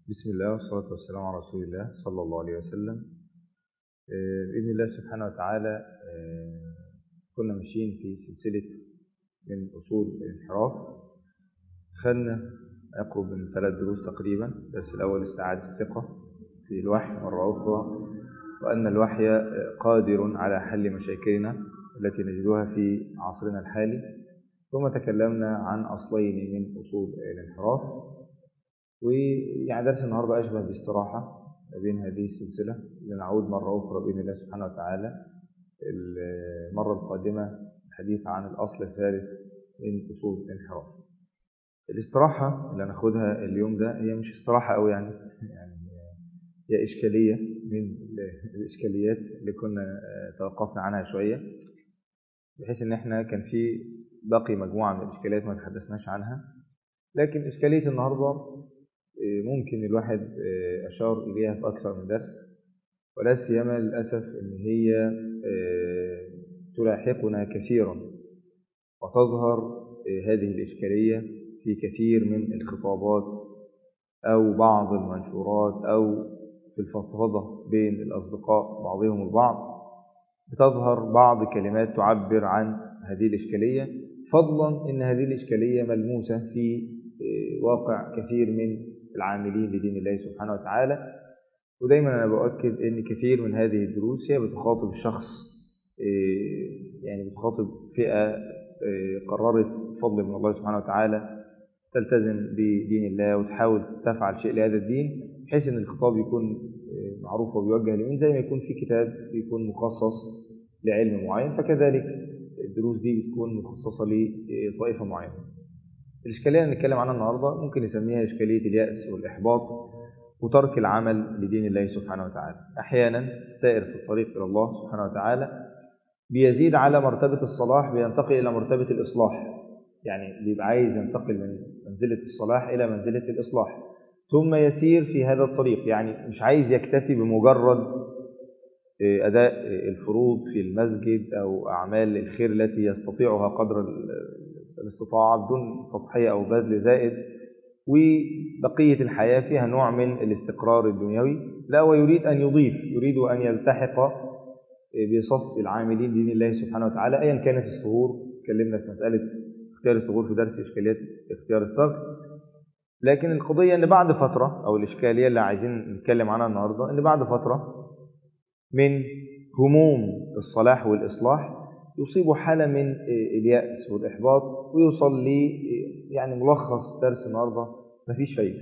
بسم الله والصلاة والسلام على رسول الله صلى الله عليه وسلم آه، بإذن الله سبحانه وتعالى آه، كنا ماشيين في سلسلة من أصول الانحراف خدنا يقرب من ثلاث دروس تقريبا الدرس الأول استعادة الثقة في الوحي مرة أخرى وأن الوحي آه، قادر على حل مشاكلنا التي نجدها في عصرنا الحالي ثم تكلمنا عن أصلين من أصول الانحراف ويعني درس النهاردة أشبه باستراحة ما بين هذه السلسلة لنعود مرة أخرى بإذن الله سبحانه وتعالى المرة القادمة الحديث عن الأصل الثالث من أصول الانحراف الاستراحة اللي هناخدها اليوم ده هي مش استراحة أوي يعني يعني هي إشكالية من الإشكاليات اللي كنا توقفنا عنها شوية بحيث إن إحنا كان في باقي مجموعة من الإشكاليات ما تحدثناش عنها لكن إشكالية النهاردة ممكن الواحد أشار إليها في أكثر من درس ولا سيما للأسف إن هي تلاحقنا كثيرا وتظهر هذه الإشكالية في كثير من الخطابات أو بعض المنشورات أو في الفضفضة بين الأصدقاء بعضهم البعض بتظهر بعض كلمات تعبر عن هذه الإشكالية فضلا إن هذه الإشكالية ملموسة في واقع كثير من العاملين لدين الله سبحانه وتعالى ودايما أنا بؤكد أن كثير من هذه الدروس هي بتخاطب الشخص يعني بتخاطب فئة قررت بفضل من الله سبحانه وتعالى تلتزم بدين الله وتحاول تفعل شيء لهذا الدين بحيث أن الخطاب يكون معروف وبيوجه لمين زي ما يكون في كتاب بيكون مخصص لعلم معين فكذلك الدروس دي بتكون مخصصة لطائفة معينة الإشكالية اللي نتكلم عنها النهاردة ممكن نسميها إشكالية اليأس والإحباط وترك العمل لدين الله سبحانه وتعالى أحيانا السائر في الطريق إلى الله سبحانه وتعالى بيزيد على مرتبة الصلاح بينتقل إلى مرتبة الإصلاح يعني بيبقى عايز ينتقل من منزلة الصلاح إلى منزلة الإصلاح ثم يسير في هذا الطريق يعني مش عايز يكتفي بمجرد أداء الفروض في المسجد أو أعمال الخير التي يستطيعها قدر الاستطاعة بدون تضحية أو بذل زائد وبقية الحياة فيها نوع من الاستقرار الدنيوي لا ويريد أن يضيف يريد أن يلتحق بصف العاملين دين الله سبحانه وتعالى أيا كانت الصهور تكلمنا في مسألة اختيار الصهور في درس إشكاليات اختيار الثغر لكن القضية أن بعد فترة أو الإشكالية اللي عايزين نتكلم عنها النهاردة أن بعد فترة من هموم الصلاح والإصلاح يصيب حالة من اليأس والإحباط ويوصل لي يعني ملخص درس النهاردة مفيش فايدة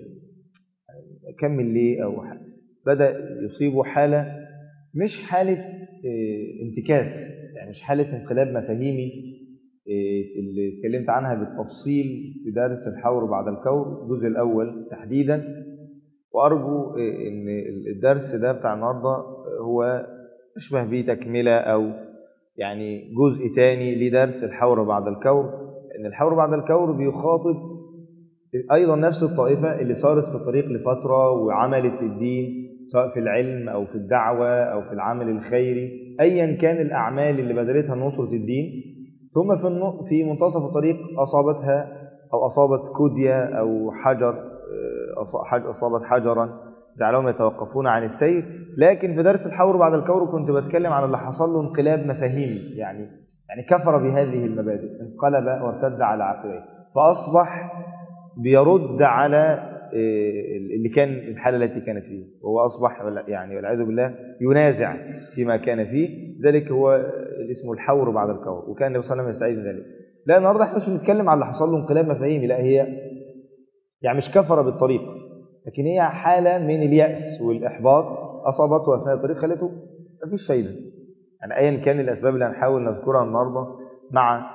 كمل ليه أو بدأ يصيب حالة مش حالة انتكاس يعني مش حالة انقلاب مفاهيمي اللي اتكلمت عنها بالتفصيل في درس الحور بعد الكور الجزء الأول تحديدا وأرجو أن الدرس ده بتاع النهاردة هو أشبه به تكملة أو يعني جزء تاني لدرس الحور بعد الكور ان الحور بعد الكور بيخاطب ايضا نفس الطائفه اللي صارت في الطريق لفتره وعملت في الدين سواء في العلم او في الدعوه او في العمل الخيري ايا كان الاعمال اللي بذلتها لنصره الدين ثم في في منتصف الطريق اصابتها او اصابت كديه او حجر اصابت حجرا جعلهم يتوقفون عن السير لكن في درس الحور بعد الكور كنت بتكلم عن اللي حصل له انقلاب مفاهيمي يعني يعني كفر بهذه المبادئ انقلب وارتد على عقبيه فأصبح بيرد على اللي كان الحالة التي كانت فيه وهو أصبح يعني والعياذ بالله ينازع فيما كان فيه ذلك هو اسمه الحور بعد الكور وكان النبي صلى الله عليه وسلم يستعيذ من ذلك لا النهارده احنا مش بنتكلم على اللي حصل له انقلاب مفاهيمي لا هي يعني مش كفر بالطريق لكن هي حالة من اليأس والإحباط أصابته أثناء الطريق خلته مفيش فايدة يعني أيا كان الأسباب اللي هنحاول نذكرها النهاردة مع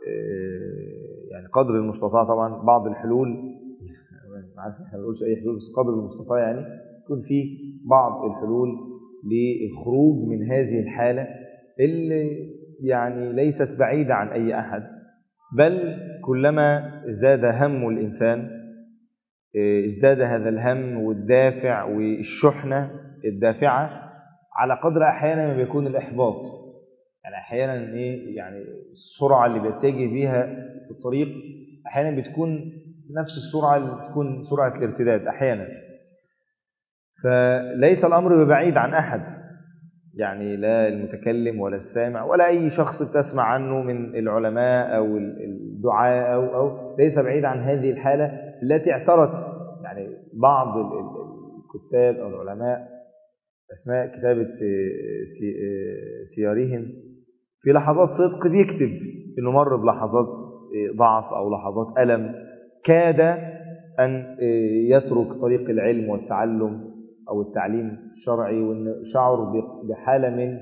يعني قدر المستطاع طبعا بعض الحلول ما عارف احنا ما بنقولش أي حلول بس قدر المستطاع يعني يكون في بعض الحلول للخروج من هذه الحالة اللي يعني ليست بعيدة عن أي أحد بل كلما زاد هم الإنسان ازداد هذا الهم والدافع والشحنة الدافعة على قدر أحيانا ما بيكون الإحباط يعني أحيانا إيه يعني السرعة اللي بيتجه بيها في الطريق أحيانا بتكون نفس السرعة اللي بتكون سرعة الارتداد أحيانا فليس الأمر ببعيد عن أحد يعني لا المتكلم ولا السامع ولا أي شخص بتسمع عنه من العلماء أو الدعاء أو, أو ليس بعيد عن هذه الحالة التي اعترت يعني بعض الكتاب أو العلماء أثناء كتابة سيارهم في لحظات صدق بيكتب إنه مر بلحظات ضعف أو لحظات ألم كاد أن يترك طريق العلم والتعلم أو التعليم الشرعي وأن شعر بحالة من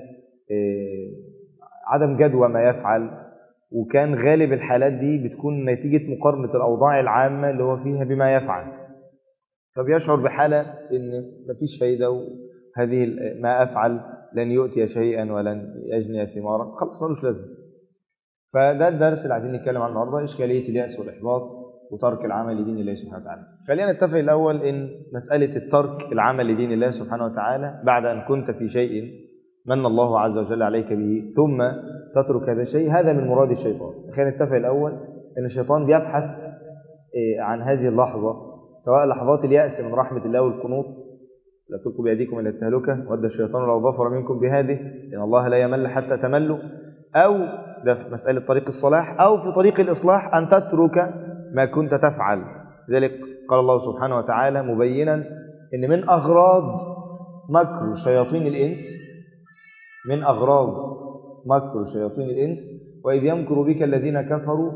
عدم جدوى ما يفعل وكان غالب الحالات دي بتكون نتيجة مقارنة الأوضاع العامة اللي هو فيها بما يفعل فبيشعر بحالة إن مفيش فايدة وهذه ما أفعل لن يؤتي شيئا ولن يجني ثمارا خلاص ملوش لازمة فده الدرس اللي عايزين نتكلم عنه النهارده إشكالية اليأس والإحباط وترك العمل لدين الله سبحانه وتعالى خلينا نتفق الأول إن مسألة الترك العمل لدين الله سبحانه وتعالى بعد أن كنت في شيء من الله عز وجل عليك به ثم تترك هذا الشيء هذا من مراد الشيطان خلينا نتفق الأول أن الشيطان بيبحث عن هذه اللحظة سواء لحظات اليأس من رحمة الله والقنوط لا تلقوا بأيديكم إلى التهلكة ود الشيطان لو ظفر منكم بهذه إن الله لا يمل حتى تملوا أو ده في مسألة طريق الصلاح أو في طريق الإصلاح أن تترك ما كنت تفعل لذلك قال الله سبحانه وتعالى مبينا أن من أغراض مكر شياطين الإنس من أغراض مكر شياطين الإنس وإذ يمكر بك الذين كفروا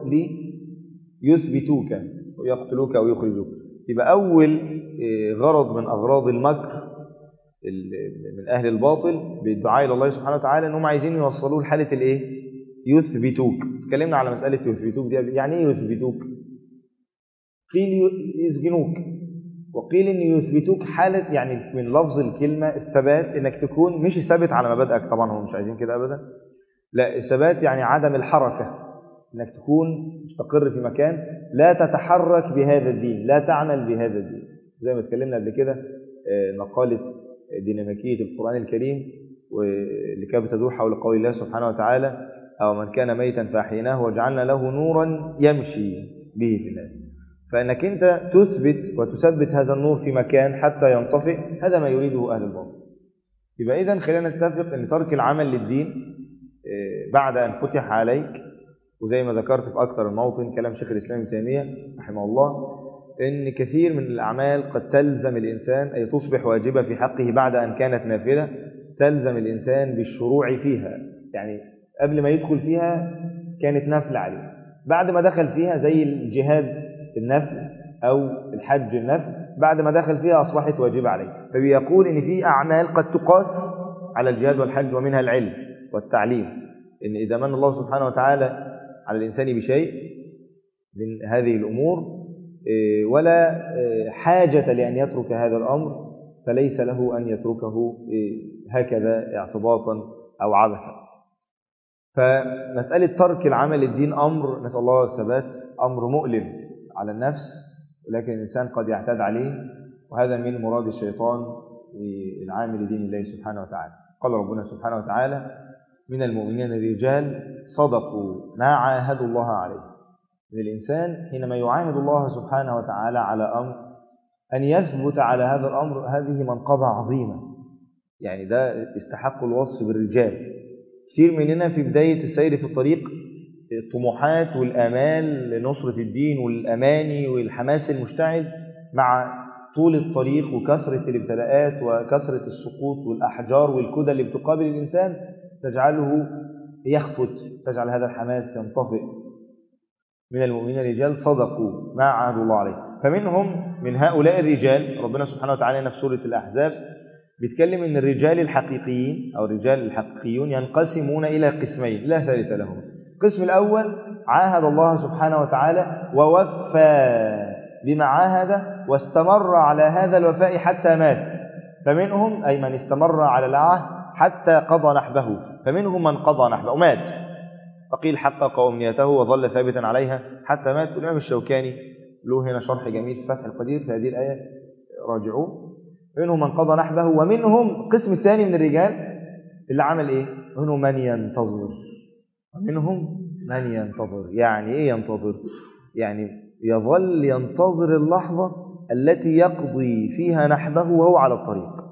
ليثبتوك ويقتلوك أو يخرجوك يبقى أول غرض من أغراض المكر من أهل الباطل بالدعاء إلى الله سبحانه وتعالى أنهم عايزين يوصلوه لحالة الإيه؟ يثبتوك اتكلمنا على مسألة يثبتوك دي يعني إيه يثبتوك؟ قيل يسجنوك وقيل ان يثبتوك حالة يعني من لفظ الكلمة الثبات انك تكون مش الثابت على مبادئك طبعا هم مش عايزين كده ابدا لا الثبات يعني عدم الحركة انك تكون مستقر في مكان لا تتحرك بهذا الدين لا تعمل بهذا الدين زي ما اتكلمنا قبل كده مقالة ديناميكية القرآن الكريم واللي كانت بتدور حول قول الله سبحانه وتعالى أو من كان ميتا فأحيناه وجعلنا له نورا يمشي به في الناس فإنك أنت تثبت وتثبت هذا النور في مكان حتى ينطفئ هذا ما يريده أهل الباطل يبقى إذا خلينا نتفق أن ترك العمل للدين بعد أن فتح عليك وزي ما ذكرت في أكثر الموطن كلام شيخ الإسلام ابن تيمية رحمه الله أن كثير من الأعمال قد تلزم الإنسان أي تصبح واجبة في حقه بعد أن كانت نافلة تلزم الإنسان بالشروع فيها يعني قبل ما يدخل فيها كانت نافلة عليه بعد ما دخل فيها زي الجهاد النفل أو الحج النفل بعد ما دخل فيها أصبحت واجبة عليه فبيقول إن في أعمال قد تقاس على الجهاد والحج ومنها العلم والتعليم إن إذا من الله سبحانه وتعالى على الإنسان بشيء من هذه الأمور ولا حاجة لأن يترك هذا الأمر فليس له أن يتركه هكذا اعتباطا أو عبثا فمسألة ترك العمل الدين أمر نسأل الله الثبات أمر مؤلم على النفس ولكن الإنسان قد يعتاد عليه وهذا من مراد الشيطان للعامل دين الله سبحانه وتعالى قال ربنا سبحانه وتعالى من المؤمنين رجال صدقوا ما عاهدوا الله عليه من الإنسان حينما يعاهد الله سبحانه وتعالى على أمر أن يثبت على هذا الأمر هذه منقبة عظيمة يعني ده استحق الوصف بالرجال كثير مننا في بداية السير في الطريق الطموحات والآمال لنصرة الدين والأماني والحماس المشتعل مع طول الطريق وكثرة الابتلاءات وكثرة السقوط والأحجار والكدى اللي بتقابل الإنسان تجعله يخفت تجعل هذا الحماس ينطفئ من المؤمنين رجال صدقوا ما عاهدوا الله عليه فمنهم من هؤلاء الرجال ربنا سبحانه وتعالى في سورة الأحزاب بيتكلم ان الرجال الحقيقيين او الرجال الحقيقيون ينقسمون الى قسمين لا ثالث لهم القسم الاول عاهد الله سبحانه وتعالى ووفى بما عاهد واستمر على هذا الوفاء حتى مات فمنهم اي من استمر على العهد حتى قضى نحبه فمنهم من قضى نحبه مات فقيل حقق امنيته وظل ثابتا عليها حتى مات والامام الشوكاني له هنا شرح جميل في فتح القدير في هذه الايه راجعوه منهم من قضى نحبه ومنهم القسم الثاني من الرجال اللي عمل ايه منهم من ينتظر ومنهم من ينتظر يعني ايه ينتظر يعني يظل ينتظر اللحظة التي يقضي فيها نحبه وهو على الطريق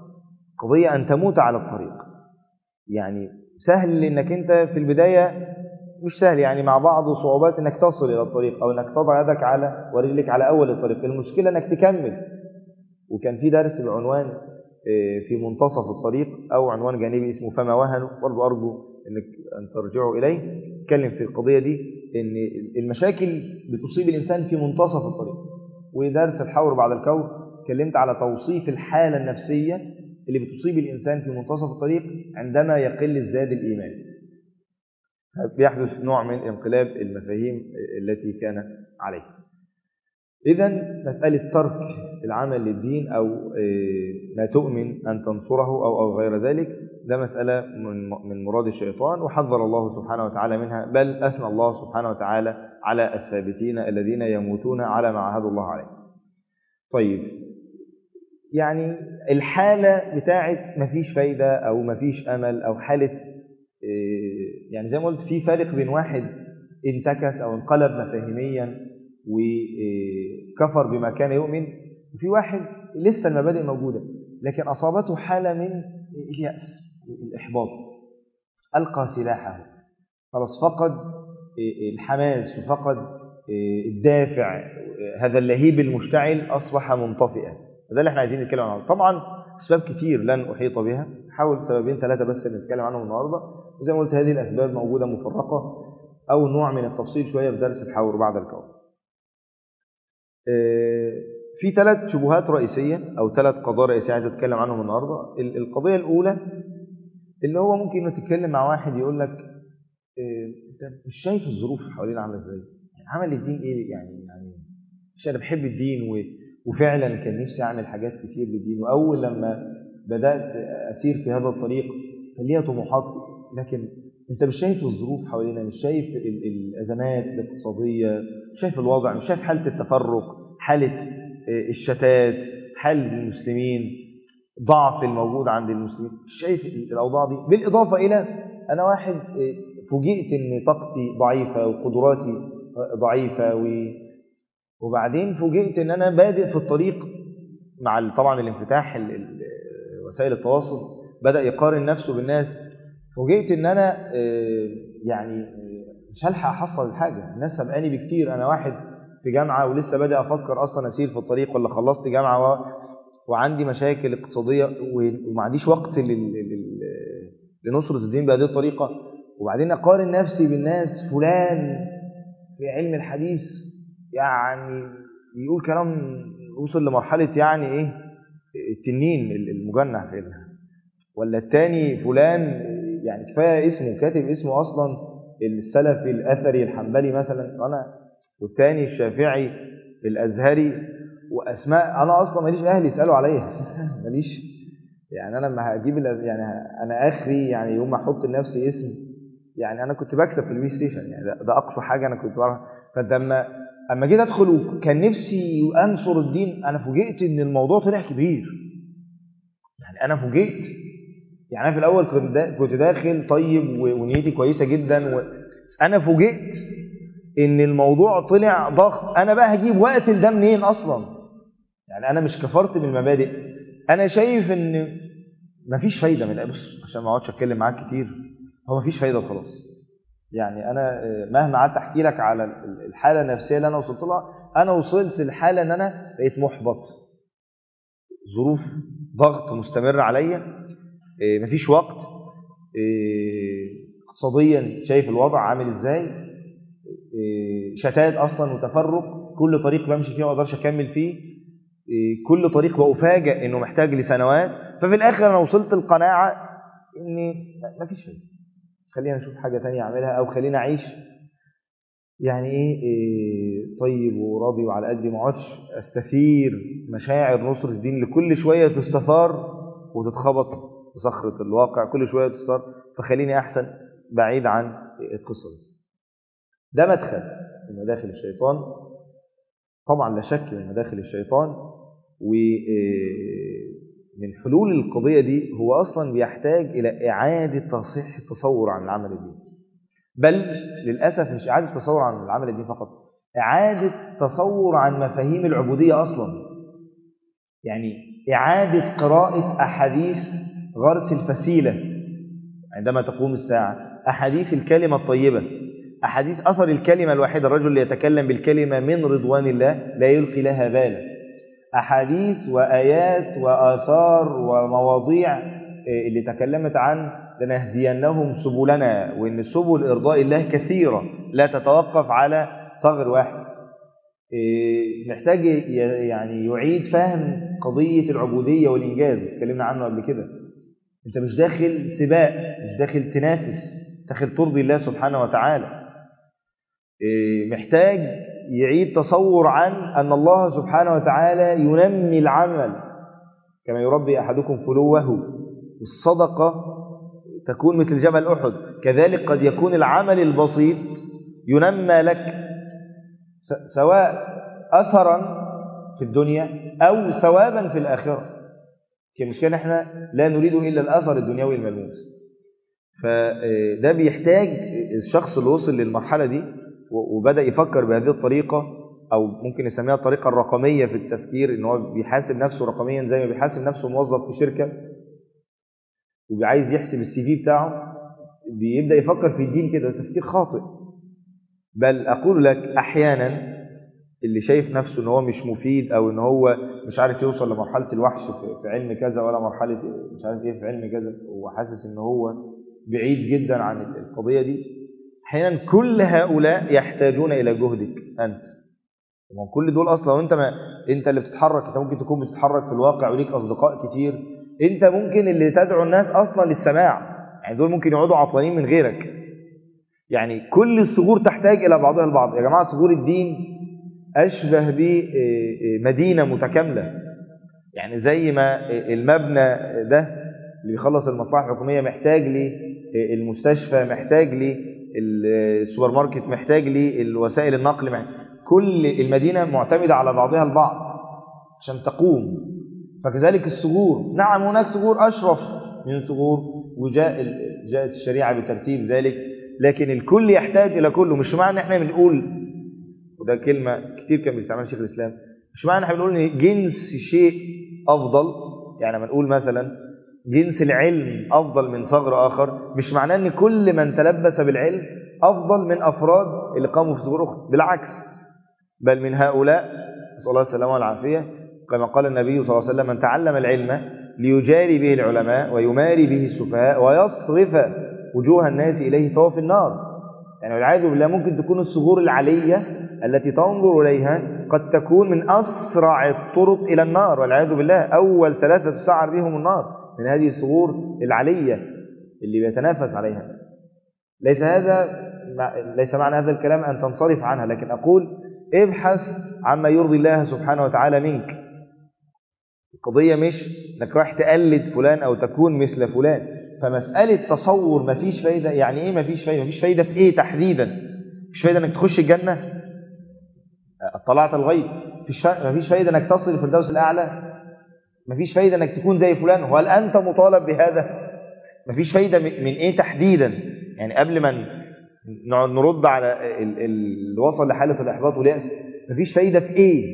القضية أن تموت على الطريق يعني سهل انك انت في البداية مش سهل يعني مع بعض صعوبات انك تصل الى الطريق او انك تضع يدك على ورجلك على اول الطريق المشكلة انك تكمل وكان في درس بعنوان في منتصف الطريق او عنوان جانبي اسمه فما وهنوا برضه ارجو انك ان ترجعوا اليه اتكلم في القضية دي ان المشاكل بتصيب الانسان في منتصف الطريق ودرس الحور بعد الكون اتكلمت على توصيف الحالة النفسية اللي بتصيب الإنسان في منتصف الطريق عندما يقل الزاد الإيماني بيحدث نوع من انقلاب المفاهيم التي كان عليه إذا مسألة ترك العمل للدين أو ما تؤمن أن تنصره أو أو غير ذلك ده مسألة من مراد الشيطان وحذر الله سبحانه وتعالى منها بل أثنى الله سبحانه وتعالى على الثابتين الذين يموتون على ما عهد الله عليه طيب يعني الحالة بتاعت مفيش فايدة أو مفيش أمل أو حالة يعني زي ما قلت في فرق بين واحد انتكس أو انقلب مفاهيميا وكفر بما كان يؤمن وفي واحد لسه المبادئ موجودة لكن أصابته حالة من اليأس الإحباط ألقى سلاحه خلاص فقد الحماس وفقد الدافع هذا اللهيب المشتعل أصبح منطفئا ده اللي احنا عايزين نتكلم عنه طبعا اسباب كتير لن احيط بها حاول سببين ثلاثه بس نتكلم عنهم النهارده وزي ما قلت هذه الاسباب موجوده مفرقه او نوع من التفصيل شويه في درس الحور بعد الكون في ثلاث شبهات رئيسيه او ثلاث قضايا رئيسيه عايز اتكلم عنهم النهارده القضيه الاولى اللي هو ممكن تتكلم مع واحد يقول لك انت مش شايف الظروف حوالينا عامله ازاي يعني عمل الدين ايه يعني يعني مش انا بحب الدين و وفعلا كان نفسي اعمل حاجات كتير للدين واول لما بدات اسير في هذا الطريق كان ليا طموحات لكن انت مش شايف الظروف حوالينا مش شايف الازمات الاقتصاديه مش شايف الوضع مش شايف حاله التفرق حاله الشتات حال المسلمين ضعف الموجود عند المسلمين مش شايف الاوضاع دي بالاضافه الى انا واحد فوجئت ان طاقتي ضعيفه وقدراتي ضعيفه و وبعدين فوجئت ان انا بادئ في الطريق مع طبعا الانفتاح وسائل التواصل بدا يقارن نفسه بالناس فوجئت ان انا يعني مش هلحق احصل الحاجه الناس سبقاني بكتير انا واحد في جامعه ولسه بادئ افكر اصلا اسير في الطريق ولا خلصت جامعه و... وعندي مشاكل اقتصاديه وما عنديش وقت لل... لل... لنصره الدين بهذه الطريقه وبعدين اقارن نفسي بالناس فلان في علم الحديث يعني بيقول كلام وصل لمرحلة يعني ايه التنين المجنح كده ولا التاني فلان يعني كفاية اسمه كاتب اسمه أصلا السلفي الأثري الحنبلي مثلا أنا والتاني الشافعي الأزهري وأسماء أنا أصلا ماليش أهلي يسألوا عليا ماليش يعني أنا لما هجيب يعني أنا آخري يعني يوم ما أحط لنفسي اسم يعني أنا كنت بكسب في البي ستيشن يعني ده, ده أقصى حاجة أنا كنت بعرف فأنت لما اما جيت ادخل وكان نفسي انصر الدين انا فوجئت ان الموضوع طلع كبير يعني انا فوجئت يعني انا في الاول كنت داخل طيب ونيتي كويسه جدا و... انا فوجئت ان الموضوع طلع ضغط انا بقى هجيب وقت ده منين اصلا يعني انا مش كفرت من المبادئ انا شايف ان مفيش فايده من بص عشان ما اقعدش اتكلم معاك كتير هو مفيش فايده خلاص يعني انا مهما قعدت احكي لك على الحاله النفسيه اللي انا وصلت لها انا وصلت لحاله ان انا بقيت محبط ظروف ضغط مستمر عليا مفيش وقت اقتصاديا شايف الوضع عامل ازاي شتات اصلا وتفرق كل طريق بمشي فيه ما اقدرش اكمل فيه كل طريق بفاجئ انه محتاج لسنوات ففي الاخر انا وصلت القناعه ان مفيش فايده خلينا نشوف حاجة تانية أعملها أو خلينا أعيش يعني إيه, إيه طيب وراضي وعلى قدي ما اقعدش أستثير مشاعر نصر الدين لكل شوية تستثار وتتخبط بصخرة الواقع كل شوية تستثار فخليني أحسن بعيد عن القصة دي ده مدخل من مداخل الشيطان طبعا لا شك من مداخل الشيطان و من حلول القضية دي هو أصلا بيحتاج إلى إعادة تصحيح التصور عن العمل الديني بل للأسف مش إعادة تصور عن العمل الديني فقط إعادة تصور عن مفاهيم العبودية أصلا يعني إعادة قراءة أحاديث غرس الفسيلة عندما تقوم الساعة أحاديث الكلمة الطيبة أحاديث أثر الكلمة الواحدة الرجل اللي يتكلم بالكلمة من رضوان الله لا يلقي لها بالا أحاديث وآيات وآثار ومواضيع اللي تكلمت عن لنهدينهم سبلنا وإن سبل إرضاء الله كثيرة لا تتوقف على صغر واحد محتاج يعني يعيد فهم قضية العبودية والإنجاز اتكلمنا عنه قبل كده انت مش داخل سباق مش داخل تنافس داخل ترضي الله سبحانه وتعالى محتاج يعيد تصور عن أن الله سبحانه وتعالى ينمي العمل كما يربي أحدكم فلوه والصدقة تكون مثل جبل أحد كذلك قد يكون العمل البسيط ينمى لك سواء أثرا في الدنيا أو ثوابا في الآخرة كمشكلة احنا لا نريد إلا الأثر الدنيوي الملموس فده بيحتاج الشخص اللي وصل للمرحلة دي وبدأ يفكر بهذه الطريقة أو ممكن يسميها الطريقة الرقمية في التفكير إن هو بيحاسب نفسه رقميا زي ما بيحاسب نفسه موظف في شركة وعايز يحسب السي في بتاعه بيبدأ يفكر في الدين كده تفكير خاطئ بل أقول لك أحيانا اللي شايف نفسه ان هو مش مفيد او ان هو مش عارف يوصل لمرحلة الوحش في علم كذا ولا مرحلة مش عارف ايه في علم كذا وحاسس ان هو بعيد جدا عن القضية دي احيانا كل هؤلاء يحتاجون الى جهدك انت ما كل دول اصلا وانت ما انت اللي بتتحرك انت ممكن تكون بتتحرك في الواقع وليك اصدقاء كتير انت ممكن اللي تدعو الناس اصلا للسماع يعني دول ممكن يقعدوا عطلانين من غيرك يعني كل الثغور تحتاج الى بعضها البعض يا جماعه ثغور الدين أشبه بمدينة متكاملة يعني زي ما المبنى ده اللي بيخلص المصلحة الحكومية محتاج للمستشفى محتاج للسوبر ماركت محتاج للوسائل النقل محتاج. كل المدينة معتمدة على بعضها البعض عشان تقوم فكذلك الثغور نعم هناك ثغور أشرف من الثغور وجاء جاءت الشريعة بترتيب ذلك لكن الكل يحتاج إلى كله مش معنى احنا بنقول وده كلمة كتير كان بيستعملها شيخ الإسلام مش معنى احنا بنقول ان جنس شيء أفضل يعني ما نقول مثلا جنس العلم أفضل من ثغر آخر مش معناه ان كل من تلبس بالعلم أفضل من أفراد اللي قاموا في ثغور أخرى بالعكس بل من هؤلاء نسأل الله السلامة والعافية كما قال النبي صلى الله عليه وسلم من تعلم العلم ليجاري به العلماء ويماري به السفهاء ويصرف وجوه الناس إليه فهو في النار يعني والعياذ بالله ممكن تكون الثغور العلية التي تنظر إليها قد تكون من أسرع الطرق إلى النار والعياذ بالله أول ثلاثة تسعر بهم النار من هذه الثغور العلية اللي بيتنافس عليها ليس هذا ليس معنى هذا الكلام أن تنصرف عنها لكن أقول ابحث عما يرضي الله سبحانه وتعالى منك القضية مش انك رايح تقلد فلان أو تكون مثل فلان فمسألة تصور مفيش فايدة يعني إيه مفيش فايدة مفيش فايدة في إيه تحديدا مش فايدة انك تخش الجنة اطلعت الغيب مفيش فايدة انك تصل الفردوس الاعلى مفيش فايدة انك تكون زي فلان وهل انت مطالب بهذا مفيش فايدة من ايه تحديدا يعني قبل ما نقعد نرد على اللي وصل لحالة الاحباط واليأس مفيش فايدة في ايه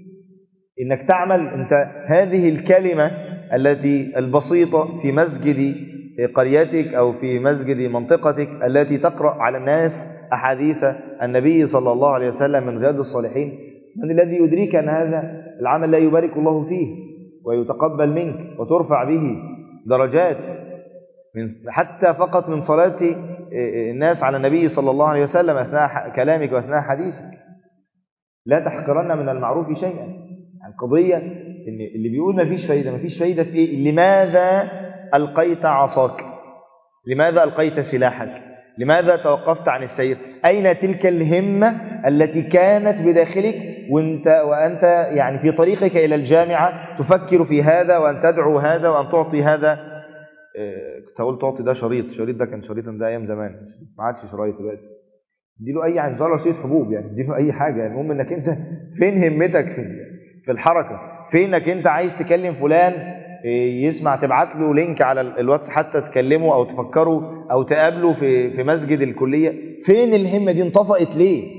انك تعمل انت هذه الكلمة التي البسيطة في مسجد قريتك او في مسجد منطقتك التي تقرأ على الناس أحاديث النبي صلى الله عليه وسلم من رياض الصالحين من الذي يدريك أن هذا العمل لا يبارك الله فيه ويتقبل منك وترفع به درجات من حتى فقط من صلاة الناس على النبي صلى الله عليه وسلم أثناء كلامك وأثناء حديثك لا تحقرن من المعروف شيئا القضية إن اللي بيقول ما فيش فايدة ما فيش فايدة في إيه لماذا ألقيت عصاك لماذا ألقيت سلاحك لماذا توقفت عن السير أين تلك الهمة التي كانت بداخلك وانت, وأنت يعني في طريقك إلى الجامعة تفكر في هذا وأن تدعو هذا وأن تعطي هذا كنت هقول تعطي ده شريط شريط ده كان شريطا ده أيام زمان ما عادش شرايط دلوقتي اديله أي يعني له شريط حبوب يعني اديله أي حاجة يعني المهم إنك أنت فين همتك في في الحركة فينك أنت عايز تكلم فلان يسمع تبعت له لينك على الواتس حتى تكلمه او تفكره او تقابله في في مسجد الكليه فين الهمه دي انطفأت ليه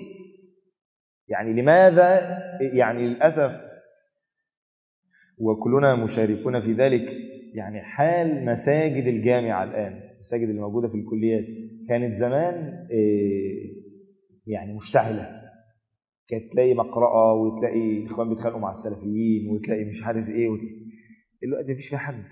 يعني لماذا يعني للاسف وكلنا مشاركون في ذلك يعني حال مساجد الجامعة الآن المساجد اللي موجودة في الكليات كانت زمان يعني مشتعلة كانت تلاقي مقرأة وتلاقي إخوان بيتخانقوا مع السلفيين وتلاقي مش عارف إيه دلوقتي مفيش فيها حد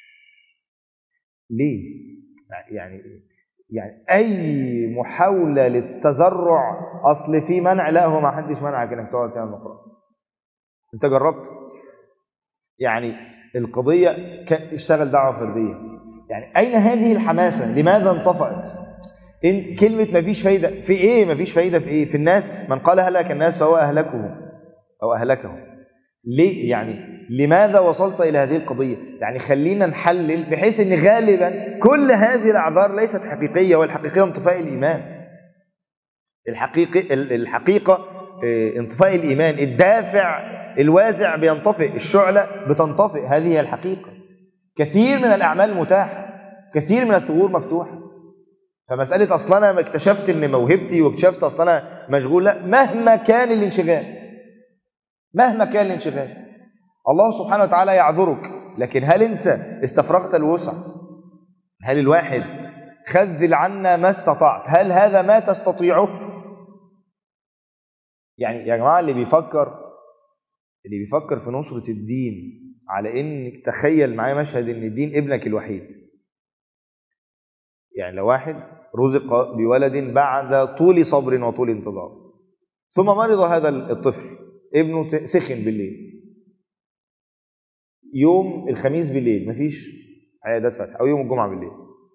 ليه؟ يعني يعني أي محاولة للتزرع أصل في منع لا هو ما حدش منعك إنك تقعد تعمل مقرأة أنت جربت؟ يعني القضية اشتغل دعوة فردية يعني أين هذه الحماسة لماذا انطفأت إن كلمة مفيش فايدة في إيه مفيش فايدة في إيه في الناس من قال هلك الناس فهو أهلكهم أو أهلكهم ليه يعني لماذا وصلت إلى هذه القضية يعني خلينا نحلل بحيث أن غالبا كل هذه الأعذار ليست حقيقية والحقيقية انطفاء الإيمان الحقيقة, الحقيقة انطفاء الإيمان الدافع الوازع بينطفئ الشعلة بتنطفئ هذه هي الحقيقة كثير من الأعمال متاحة كثير من الثغور مفتوحة فمسألة أصلا أنا اكتشفت أن موهبتي واكتشفت أصلا أنا مشغول لا مهما كان الانشغال مهما كان الانشغال الله سبحانه وتعالى يعذرك لكن هل أنت استفرغت الوسع هل الواحد خذل عنا ما استطعت هل هذا ما تستطيعه يعني يا جماعة اللي بيفكر اللي بيفكر في نصرة الدين على انك تخيل معايا مشهد ان الدين ابنك الوحيد يعني لو واحد رزق بولد بعد طول صبر وطول انتظار ثم مرض هذا الطفل ابنه سخن بالليل يوم الخميس بالليل مفيش عيادات فتح او يوم الجمعة بالليل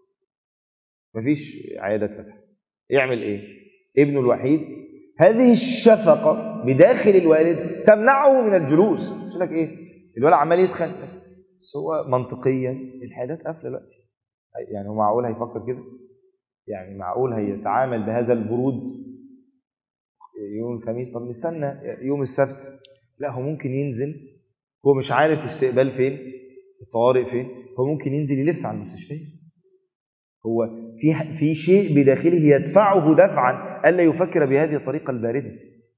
مفيش عيادات فتح يعمل ايه ابنه الوحيد هذه الشفقة بداخل الوالد تمنعه من الجلوس يقول لك ايه الولد عمال يسخن بس هو منطقيا العيادات قافله دلوقتي يعني هو معقول هيفكر كده يعني معقول هيتعامل بهذا البرود يوم الخميس طب نستنى يوم السبت لا هو ممكن ينزل هو مش عارف استقبال فين الطوارئ فين هو ممكن ينزل يلف على المستشفيات هو في في شيء بداخله يدفعه دفعا الا يفكر بهذه الطريقه البارده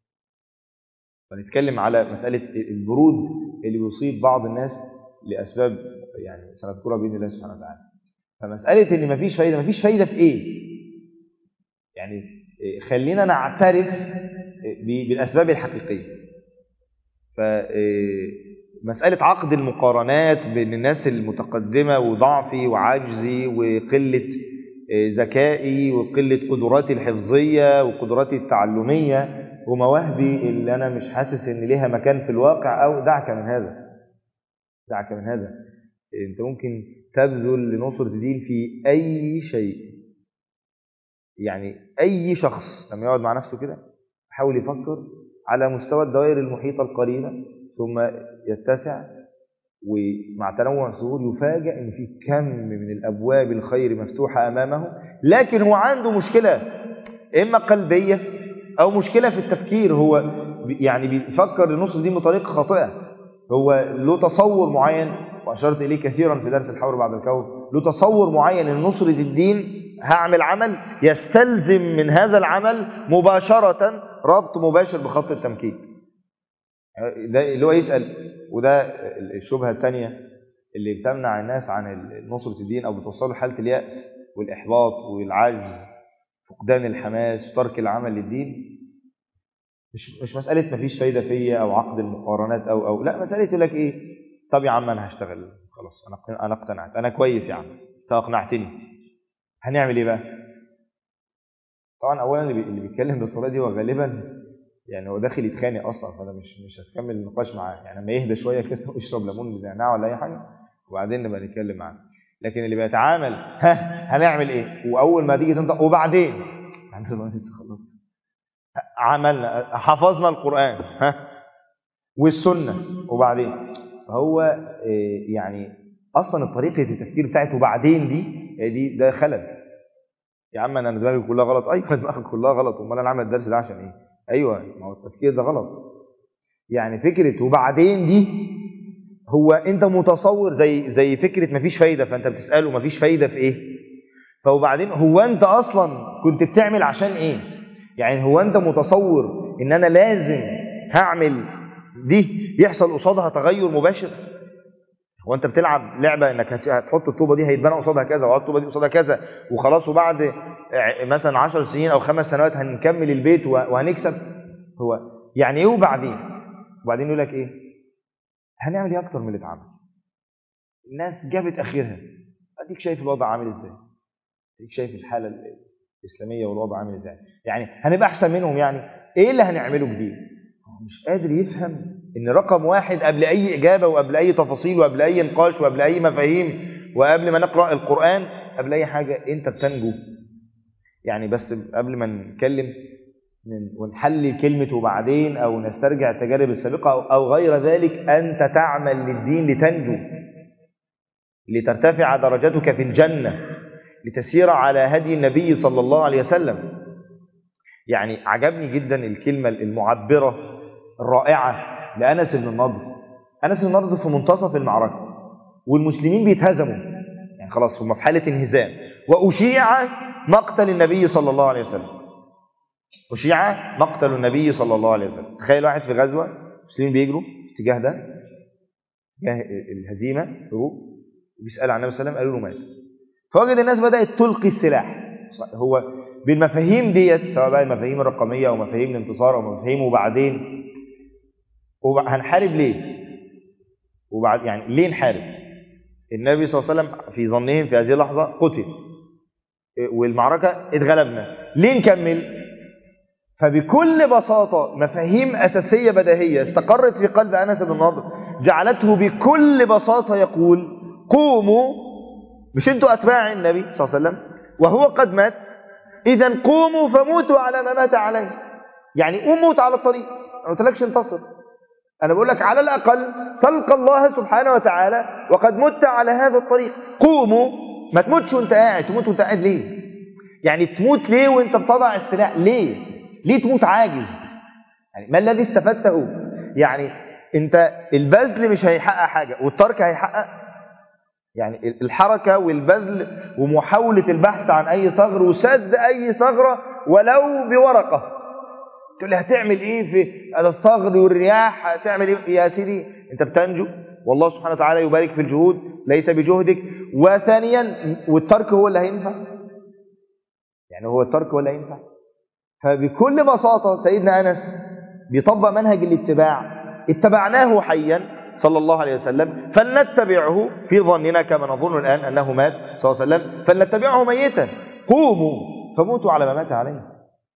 فنتكلم على مساله البرود اللي بيصيب بعض الناس لاسباب يعني سنذكرها باذن الله سبحانه وتعالى فمساله ان مفيش فايده مفيش فايده في ايه يعني خلينا نعترف بالاسباب الحقيقيه ف مسألة عقد المقارنات بين الناس المتقدمة وضعفي وعجزي وقلة ذكائي وقلة قدراتي الحفظية وقدراتي التعلمية ومواهبي اللي أنا مش حاسس إن ليها مكان في الواقع أو دعك من هذا دعك من هذا أنت ممكن تبذل لنصرة الدين في أي شيء يعني أي شخص لما يقعد مع نفسه كده يحاول يفكر على مستوى الدوائر المحيطة القريبة ثم يتسع ومع تنوع الظهور يفاجأ ان في كم من الابواب الخير مفتوحه امامه لكن هو عنده مشكله اما قلبيه او مشكله في التفكير هو يعني بيفكر النص دي بطريقه خاطئه هو له تصور معين واشرت اليه كثيرا في درس الحور بعد الكون له تصور معين ان نصره الدين هعمل عمل يستلزم من هذا العمل مباشره ربط مباشر بخط التمكين ده اللي هو يسأل وده الشبهة الثانية اللي بتمنع الناس عن نصرة الدين أو بتوصله حالة اليأس والإحباط والعجز فقدان الحماس وترك العمل للدين مش مش مسألة مفيش فايدة فيا أو عقد المقارنات أو أو لا مسألة يقول لك إيه طب يا عم أنا هشتغل خلاص أنا أنا اقتنعت أنا كويس يا عم أنت أقنعتني هنعمل إيه بقى؟ طبعا أولا اللي بيتكلم بالطريقة دي هو غالبا يعني هو داخل يتخانق اصلا فانا مش مش هتكمل النقاش معاه يعني لما يهدى شويه كده ويشرب ليمون بنعناع ولا اي حاجه وبعدين نبقى نتكلم معاه لكن اللي بيتعامل ها هنعمل ايه واول ما تيجي تنطق وبعدين يعني لسه خلصت عملنا حفظنا القران ها والسنه وبعدين فهو يعني اصلا طريقه التفكير بتاعته وبعدين دي دي ده خلل يا عم انا دماغي كلها غلط ايوه دماغك كلها غلط امال انا عامل الدرس ده عشان ايه ايوه ما هو التفكير ده غلط يعني فكره وبعدين دي هو انت متصور زي زي فكره مفيش فايده فانت بتساله مفيش فايده في ايه فوبعدين هو انت اصلا كنت بتعمل عشان ايه يعني هو انت متصور ان انا لازم هعمل دي يحصل قصادها تغير مباشر هو انت بتلعب لعبه انك هت- هتحط الطوبه دي هيتبنى قصادها كذا والطوبه دي قصادها كذا وخلاص وبعد ع- مثلا 10 سنين او خمس سنوات هنكمل البيت و- وهنكسب هو يعني ايه وبعدين وبعدين يقول لك ايه هنعمل ايه اكتر من اللي اتعمل الناس جابت اخرها اديك شايف الوضع عامل ازاي اديك شايف الحاله ال- الاسلاميه والوضع عامل ازاي يعني هنبقى احسن منهم يعني ايه اللي هنعمله جديد هو مش قادر يفهم ان رقم واحد قبل اي اجابه وقبل اي تفاصيل وقبل اي نقاش وقبل اي مفاهيم وقبل ما نقرا القران قبل اي حاجه انت بتنجو يعني بس قبل ما نتكلم من- ونحلل كلمة وبعدين أو نسترجع التجارب السابقة أو- أو غير ذلك أنت تعمل للدين لتنجو لترتفع درجتك في الجنة لتسير على هدي النبي صلى الله عليه وسلم يعني عجبني جدا الكلمة المعبرة الرائعة لأنس بن النضر أنس بن النضر في منتصف المعركة والمسلمين بيتهزموا يعني خلاص هم في حالة انهزام وأشيع مقتل النبي صلى الله عليه وسلم أشيع مقتل النبي صلى الله عليه وسلم تخيل واحد في غزوة المسلمين بيجروا في اتجاه ده اتجاه الهزيمة هروب بيسأل عن النبي صلى الله عليه وسلم قالوا له مات فوجد الناس بدأت تلقي السلاح هو بالمفاهيم ديت سواء بقى المفاهيم الرقمية أو مفاهيم الانتصار أو مفاهيم وبعدين وب- هنحارب ليه؟ وبعد يعني ليه نحارب؟ النبي صلى الله عليه وسلم في ظنهم في هذه اللحظة قتل والمعركة اتغلبنا ليه نكمل؟ فبكل بساطة مفاهيم أساسية بديهية استقرت في قلب أنس بن النضر جعلته بكل بساطة يقول قوموا مش انتوا أتباع النبي صلى الله عليه وسلم وهو قد مات إذا قوموا فموتوا على ما مات عليه يعني قوم موت على الطريق أنا ما قلتلكش انتصر أنا بقول لك على الأقل تلقى الله سبحانه وتعالى وقد مت على هذا الطريق قوموا ما تموتش وانت قاعد تموت وانت قاعد ليه يعني تموت ليه وانت بتضع السلاح ليه ليه تموت عاجز يعني ما الذي استفدته يعني انت البذل مش هيحقق حاجة والترك هيحقق يعني الحركة والبذل ومحاولة البحث عن أي ثغر وسد أي ثغرة ولو بورقة تقول لي هتعمل إيه في هذا الثغر والرياح هتعمل إيه يا سيدي أنت بتنجو والله سبحانه وتعالى يبارك في الجهود ليس بجهدك وثانيا والترك هو اللي هينفع يعني هو الترك هو اللي هينفع فبكل بساطة سيدنا أنس بيطبق منهج الاتباع اتبعناه حيا صلى الله عليه وسلم فلنتبعه في ظننا كما نظن الآن أنه مات صلى الله عليه وسلم فلنتبعه ميتا قوموا فموتوا على ما مات عليه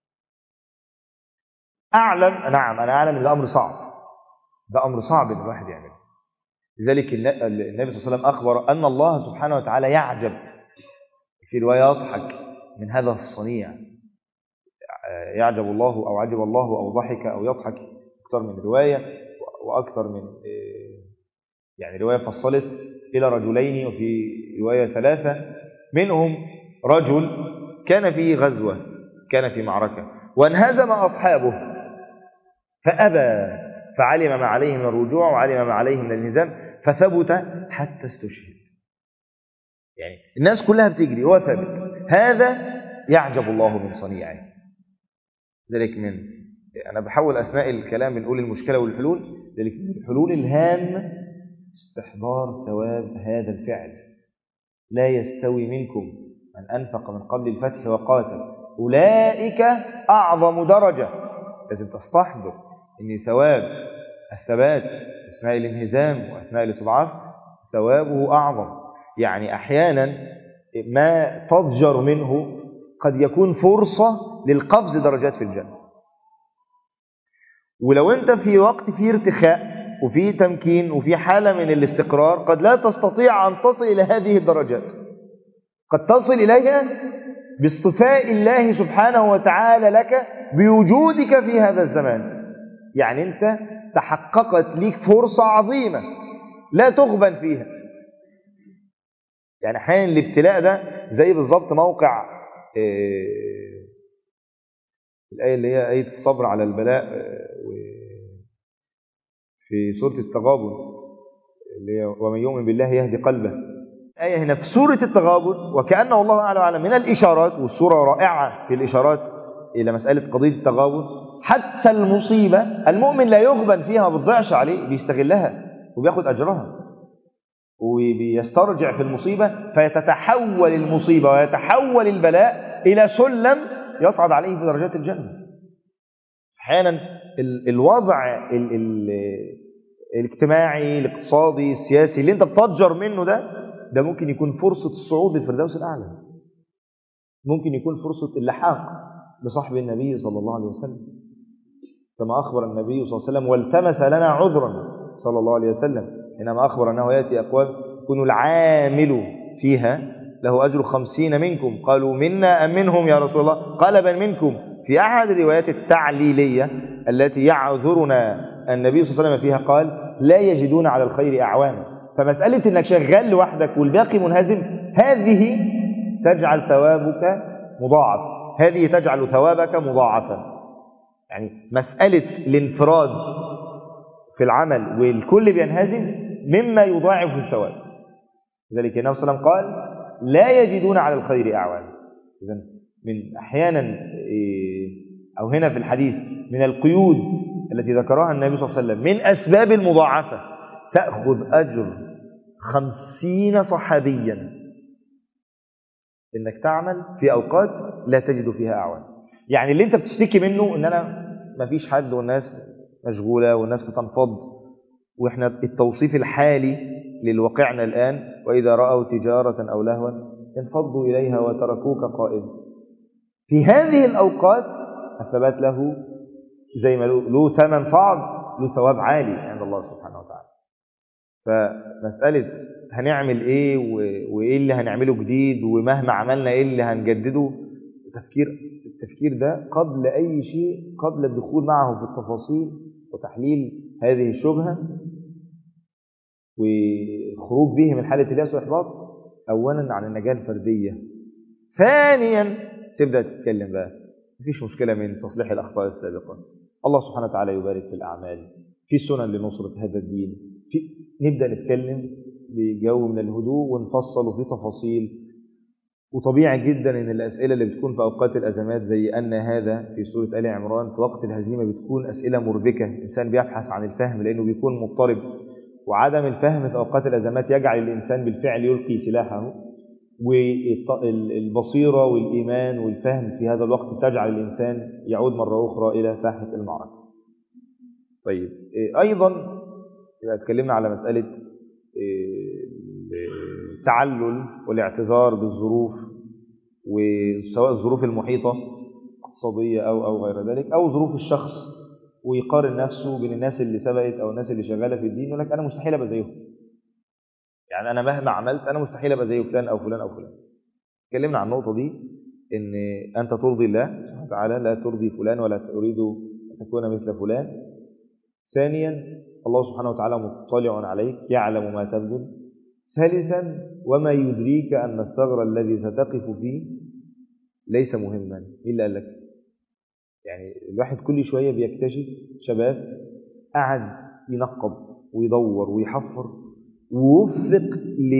أعلم نعم أنا أعلم أن الأمر صعب ده أمر صعب أن الواحد يعمله لذلك النبي صلى الله عليه وسلم أخبر أن الله سبحانه وتعالى يعجب في رواية يضحك من هذا الصنيع يعجب الله أو عجب الله أو ضحك أو يضحك أكثر من رواية وأكثر من يعني رواية فصلت إلى رجلين وفي رواية ثلاثة منهم رجل كان في غزوة كان في معركة وانهزم أصحابه فأبى فعلم ما عليه من الرجوع وعلم ما عليه من الانهزام فثبت حتى استشهد يعني الناس كلها بتجري هو ثابت هذا يعجب الله من صنيعه ذلك من أنا بحول أثناء الكلام بنقول المشكلة والحلول ذلك من الحلول الهامة استحضار ثواب هذا الفعل لا يستوي منكم من أنفق من قبل الفتح وقاتل أولئك أعظم درجة لازم تستحضر أن ثواب الثبات أثناء الانهزام وأثناء الاستضعاف ثوابه أعظم يعني أحيانا ما تضجر منه قد يكون فرصة للقفز درجات في الجنة ولو أنت في وقت فيه ارتخاء وفي تمكين وفي حالة من الاستقرار قد لا تستطيع أن تصل إلى هذه الدرجات قد تصل إليها باصطفاء الله سبحانه وتعالى لك بوجودك في هذا الزمان يعني أنت تحققت ليك فرصة عظيمة لا تغبن فيها يعني أحيانا الابتلاء ده زي بالظبط موقع إيه الآية اللي هي آية الصبر على البلاء في سورة التغابن اللي هي ومن يؤمن بالله يهدي قلبه آية هنا في سورة التغابن وكأنه الله أعلم وأعلم من الإشارات والسورة رائعة في الإشارات إلى مسألة قضية التغابن حتى المصيبة المؤمن لا يغبن فيها ما بتضيعش عليه بيستغلها وبياخد أجرها وبيسترجع في المصيبة فيتتحول المصيبة ويتحول البلاء إلى سلم يصعد عليه في درجات الجنة أحيانا ال- الوضع ال- ال- الاجتماعي الاقتصادي السياسي اللي انت بتضجر منه ده ده ممكن يكون فرصة الصعود للفردوس الأعلى ممكن يكون فرصة اللحاق بصحب النبي صلى الله عليه وسلم كما أخبر النبي صلى الله عليه وسلم والتمس لنا عذرا صلى الله عليه وسلم حينما أخبر أنه يأتي أقوام يكون العامل فيها له أجر خمسين منكم قالوا منا أم منهم يا رسول الله قال بل منكم في أحد الروايات التعليلية التي يعذرنا النبي صلى الله عليه وسلم فيها قال لا يجدون على الخير أعوانا فمسألة أنك شغال لوحدك والباقي منهزم هذه تجعل ثوابك مضاعف هذه تجعل ثوابك مضاعفا يعني مسألة الانفراد في العمل والكل بينهزم مما يضاعف الثواب لذلك النبي صلى الله عليه وسلم قال لا يجدون على الخير أعوانا إذا من أحيانا إيه، أو هنا في الحديث من القيود التي ذكرها النبي صلى الله عليه وسلم من أسباب المضاعفة تأخذ أجر خمسين صحابيا إنك تعمل في أوقات لا تجد فيها أعوان يعني اللي أنت بتشتكي منه إن أنا ما فيش حد والناس مشغولة والناس بتنفض وإحنا التوصيف الحالي للواقعنا الآن وإذا رأوا تجارة أو لهوا انفضوا إليها وتركوك قائما في هذه الأوقات الثبات له زي ما له له ثمن صعب له ثواب عالي عند الله سبحانه وتعالى فمسألة هنعمل ايه و- وايه اللي هنعمله جديد ومهما عملنا ايه اللي هنجدده التفكير التفكير ده قبل اي شيء قبل الدخول معه في التفاصيل وتحليل هذه الشبهة والخروج به من حالة اليأس والإحباط أولا عن النجاة الفردية ثانيا تبدأ تتكلم بقى مفيش مشكلة من تصليح الأخطاء السابقة الله سبحانه وتعالى يبارك في الأعمال في سنن لنصرة هذا الدين في نبدأ نتكلم بجو من الهدوء ونفصل وفي تفاصيل وطبيعي جدا ان الاسئله اللي بتكون في اوقات الازمات زي ان هذا في سوره ال عمران في وقت الهزيمه بتكون اسئله مربكه الانسان بيبحث عن الفهم لانه بيكون مضطرب وعدم الفهم في اوقات الازمات يجعل الانسان بالفعل يلقي سلاحه والبصيره والايمان والفهم في هذا الوقت تجعل الانسان يعود مره اخرى الى ساحه المعركه. طيب إيه، ايضا إذا اتكلمنا على مساله إيه، التعلل والاعتذار بالظروف وسواء الظروف المحيطة اقتصادية أو أو غير ذلك أو ظروف الشخص ويقارن نفسه بين الناس اللي سبقت أو الناس اللي شغالة في الدين يقول لك أنا مستحيل أبقى زيهم يعني أنا مهما عملت أنا مستحيل أبقى زي فلان أو فلان أو فلان اتكلمنا عن النقطة دي إن أنت ترضي الله سبحانه وتعالى لا ترضي فلان ولا تريد أن تكون مثل فلان ثانيا الله سبحانه وتعالى مطلع عليك يعلم ما تبذل ثالثا وما يدريك أن الثغر الذي ستقف فيه ليس مهما إلا قال لك يعني الواحد كل شوية بيكتشف شباب قعد ينقب ويدور ويحفر ووفق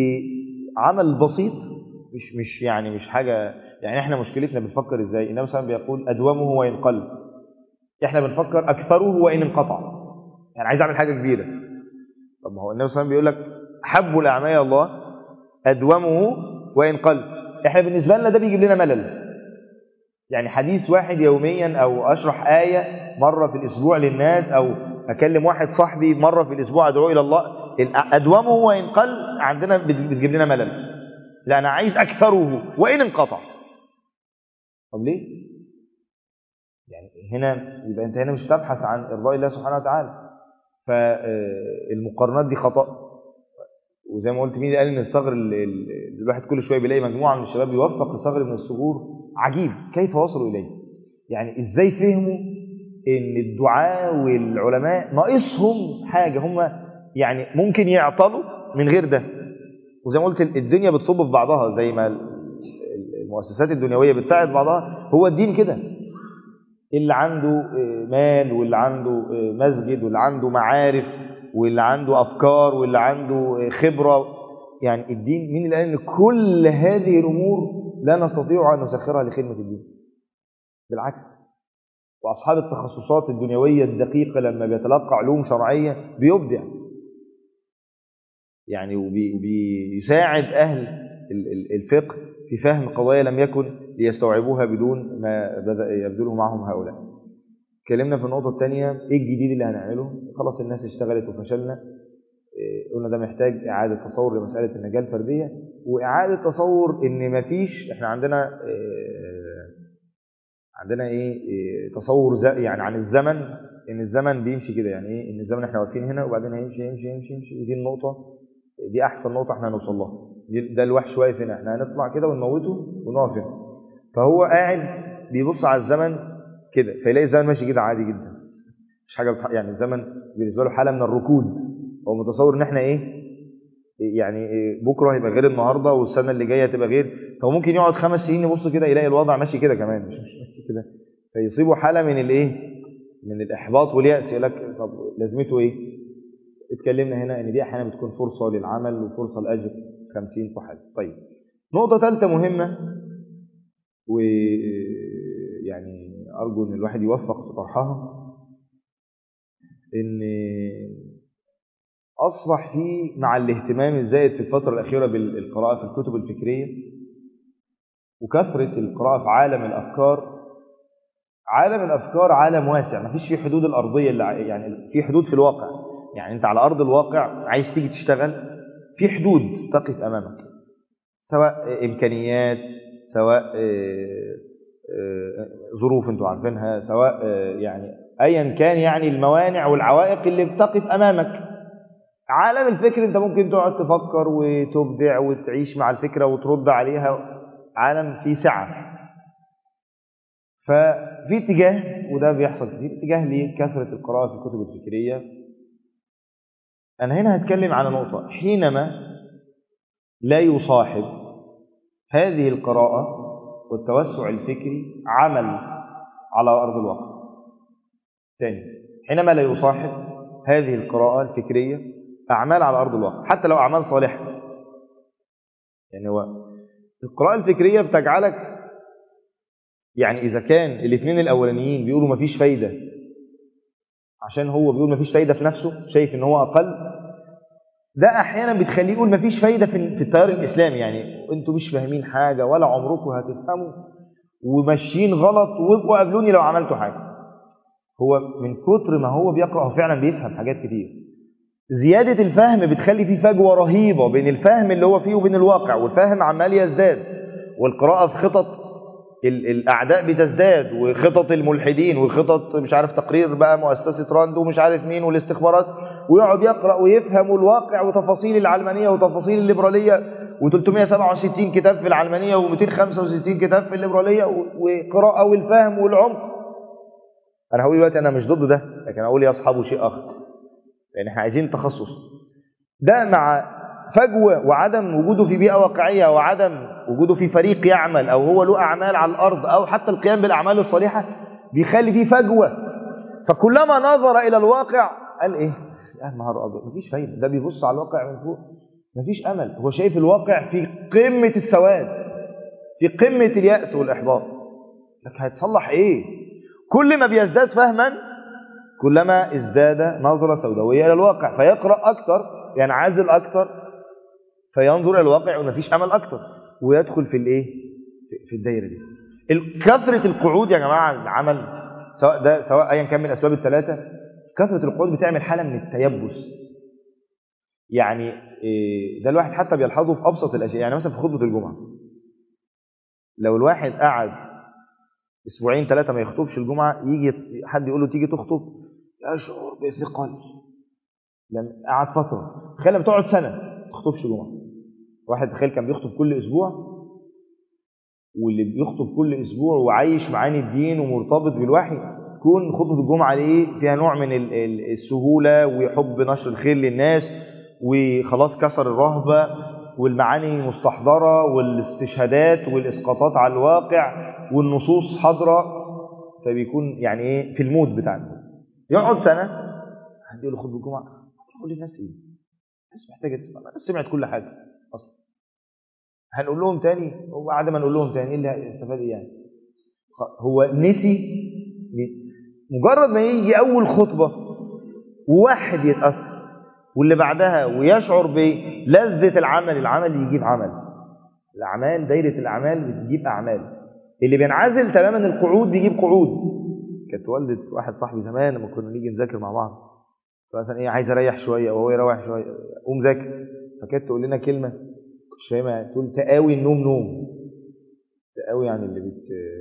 لعمل بسيط مش مش يعني مش حاجة يعني احنا مشكلتنا بنفكر ازاي النبي صلى الله عليه وسلم بيقول أدومه وإن قل احنا بنفكر أكثره وإن انقطع يعني عايز أعمل حاجة كبيرة طب ما هو النبي صلى الله عليه وسلم بيقول لك حب الأعمال إلى الله أدومه وإن قل إحنا بالنسبة لنا ده بيجيب لنا ملل يعني حديث واحد يوميا أو أشرح آية مرة في الأسبوع للناس أو أكلم واحد صاحبي مرة في الأسبوع أدعو إلى الله أدومه وإن قل عندنا بتجيب لنا ملل لا أنا عايز أكثره وإن انقطع طب ليه؟ يعني هنا يبقى أنت هنا مش تبحث عن إرضاء الله سبحانه وتعالى فالمقارنات دي خطأ وزي ما قلت مين قال ان الصغر اللي الواحد كل شويه بيلاقي مجموعه من الشباب يوفق لصغر من الصغور عجيب كيف وصلوا اليه يعني ازاي فهموا ان الدعاء والعلماء ناقصهم حاجه هم يعني ممكن يعطلوا من غير ده وزي ما قلت الدنيا بتصب في بعضها زي ما المؤسسات الدنيويه بتساعد بعضها هو الدين كده اللي عنده مال واللي عنده مسجد واللي عنده معارف واللي عنده أفكار واللي عنده خبرة يعني الدين مين اللي قال إن كل هذه الأمور لا نستطيع أن نسخرها لخدمة الدين بالعكس وأصحاب التخصصات الدنيوية الدقيقة لما بيتلقى علوم شرعية بيبدع يعني وبي- وبيساعد أهل ال- ال- الفقه في فهم قضايا لم يكن ليستوعبوها بدون ما بدأ يبذله معهم هؤلاء اتكلمنا في النقطة الثانية ايه الجديد اللي هنعمله خلاص الناس اشتغلت وفشلنا إيه، قلنا ده محتاج إعادة تصور لمسألة النجاة الفردية وإعادة تصور إن مفيش إحنا عندنا إيه، عندنا إيه إيه، تصور ز- يعني عن الزمن إن الزمن بيمشي كده يعني إيه إن الزمن إحنا واقفين هنا وبعدين هيمشي يمشي يمشي يمشي ودي النقطة دي أحسن نقطة إحنا هنوصل لها دي- ده الوحش واقف هنا إحنا هنطلع كده ونموته ونقف هنا فهو قاعد بيبص على الزمن كده فيلاقي الزمن ماشي كده عادي جدا مش حاجة بتح... يعني الزمن بالنسبة له حالة من الركود هو متصور ان احنا ايه يعني إيه بكره هيبقى غير النهارده والسنه اللي جايه هتبقى غير فهو ممكن يقعد خمس سنين يبص كده يلاقي الوضع ماشي كده كمان مش مش ماشي كده فيصيبه حاله من الايه من الاحباط والياس يقول لك طب لازمته ايه اتكلمنا هنا ان دي احيانا بتكون فرصه للعمل وفرصه لاجر 50 صحابي طيب نقطه ثالثه مهمه ويعني ارجو ان الواحد يوفق في طرحها ان أصبح في مع الاهتمام الزائد في الفترة الأخيرة بالقراءة في الكتب الفكرية وكثرة القراءة في عالم الأفكار عالم الأفكار عالم واسع ما فيش فيه حدود الأرضية اللي ع- يعني في حدود في الواقع يعني أنت على أرض الواقع عايز تيجي تشتغل في حدود تقف أمامك سواء إمكانيات سواء آه، آه، ظروف أنتوا عارفينها سواء آه، يعني أيا كان يعني الموانع والعوائق اللي بتقف أمامك عالم الفكر انت ممكن تقعد تفكر وتبدع وتعيش مع الفكرة وترد عليها عالم فيه سعة ففي اتجاه وده بيحصل كتير اتجاه لكثرة القراءة في الكتب الفكرية أنا هنا هتكلم على نقطة حينما لا يصاحب هذه القراءة والتوسع الفكري عمل على أرض الواقع ثاني حينما لا يصاحب هذه القراءة الفكرية أعمال على أرض الواقع حتى لو أعمال صالحة يعني هو القراءة الفكرية بتجعلك يعني إذا كان الاثنين الأولانيين بيقولوا مفيش فايدة عشان هو بيقول مفيش فايدة في نفسه شايف إن هو أقل ده أحيانا بتخليه يقول مفيش فايدة في في التيار الإسلامي يعني أنتوا مش فاهمين حاجة ولا عمركم هتفهموا وماشيين غلط وابقوا قابلوني لو عملتوا حاجة هو من كتر ما هو بيقرأ هو فعلا بيفهم حاجات كتير زيادة الفهم بتخلي فيه فجوة رهيبة بين الفهم اللي هو فيه وبين الواقع والفهم عمال يزداد والقراءة في خطط ال- الأعداء بتزداد وخطط الملحدين وخطط مش عارف تقرير بقى مؤسسة راند ومش عارف مين والاستخبارات ويقعد يقرأ ويفهم الواقع وتفاصيل العلمانية وتفاصيل الليبرالية و367 كتاب في العلمانية و265 كتاب في الليبرالية و- وقراءة والفهم والعمق أنا هقول دلوقتي أنا مش ضد ده لكن أقول يا أصحابه شيء آخر لأن احنا عايزين تخصص ده مع فجوة وعدم وجوده في بيئة واقعية وعدم وجوده في فريق يعمل أو هو له أعمال على الأرض أو حتى القيام بالأعمال الصالحة بيخلي فيه فجوة فكلما نظر إلى الواقع قال إيه يا نهار أبيض مفيش فايدة ده بيبص على الواقع من فوق مفيش أمل هو شايف الواقع في قمة السواد في قمة اليأس والإحباط لك هيتصلح إيه كل ما بيزداد فهما كلما ازداد نظرة سوداوية إلى الواقع فيقرأ أكثر ينعزل أكثر فينظر إلى الواقع ومفيش أمل أكثر ويدخل في الإيه؟ في- في الدايرة دي ال- كثرة القعود يا جماعة العمل سواء ده سواء أيا كان من الأسباب الثلاثة كثرة القعود بتعمل حالة من التيبس يعني إيه، ده الواحد حتى بيلحظه في أبسط الأشياء يعني مثلا في خطبة الجمعة لو الواحد قعد اسبوعين ثلاثه ما يخطبش الجمعه يجي حد يقول له تيجي تخطب يشعر بثقل لما قعد فتره تخيل لما تقعد سنه ما تخطبش جمعه واحد تخيل كان بيخطب كل اسبوع واللي بيخطب كل اسبوع وعايش معاني الدين ومرتبط بالوحي تكون خطبه الجمعه دي فيها نوع من ال- ال- السهوله وحب نشر الخير للناس وخلاص كسر الرهبه والمعاني مستحضره والاستشهادات والاسقاطات على الواقع والنصوص حاضره فبيكون يعني ايه في المود بتاعنا يقعد سنه حد يقول له خطبه الجمعه يقول للناس ايه؟ الناس محتاجه تسمع الناس سمعت كل حاجه اصلا هنقول لهم تاني وبعد ما نقول لهم تاني ايه اللي هيستفاد ايه يعني خ- هو نسي مجرد ما يجي اول خطبه وواحد يتاثر واللي بعدها ويشعر بلذة العمل العمل يجيب عمل الأعمال دايرة الأعمال بتجيب أعمال اللي بينعزل تماما القعود بيجيب قعود كانت والدة واحد صاحبي زمان لما كنا نيجي نذاكر مع بعض فمثلا ايه عايز اريح شويه او هو يروح شويه قوم ذاكر فكانت تقول لنا كلمه مش فاهمها تقول تقاوي النوم نوم تقاوي يعني اللي بت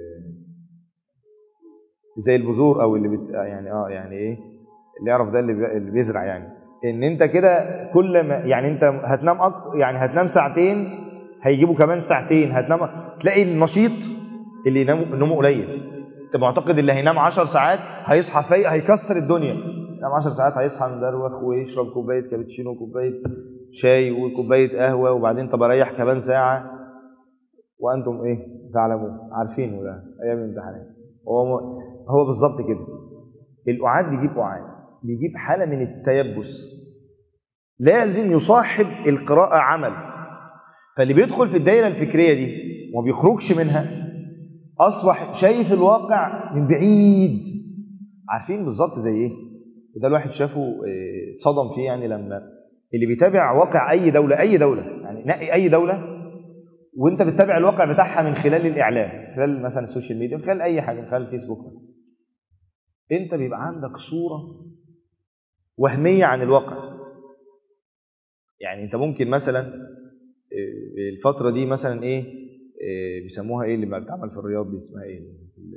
زي البذور او اللي بت يعني اه يعني ايه اللي يعرف ده اللي, بي... اللي بيزرع يعني ان انت كده كل ما يعني انت هتنام أكتر يعني هتنام ساعتين هيجيبوا كمان ساعتين هتنام تلاقي النشيط اللي ينام نومه قليل انت معتقد اللي هينام 10 ساعات هيصحى فايق هيكسر الدنيا ينام 10 ساعات هيصحى مدروخ ويشرب كوبايه كابتشينو وكوبايه شاي وكوبايه قهوه وبعدين طب اريح كمان ساعه وانتم ايه تعلمون عارفينه ده ايام الامتحانات هو هو بالظبط كده القعاد بيجيب قعاد بيجيب حاله من التيبس لازم يصاحب القراءه عمل فاللي بيدخل في الدايره الفكريه دي وما بيخرجش منها اصبح شايف الواقع من بعيد عارفين بالظبط زي ايه وده الواحد شافه اتصدم فيه يعني لما اللي بيتابع واقع اي دوله اي دوله يعني نقي اي دوله وانت بتتابع الواقع بتاعها من خلال الاعلام خلال مثلا السوشيال ميديا من خلال اي حاجه من خلال الفيسبوك مثلا انت بيبقى عندك صوره وهميه عن الواقع يعني انت ممكن مثلا الفتره دي مثلا ايه بيسموها ايه اللي بتعمل في الرياض دي اسمها ايه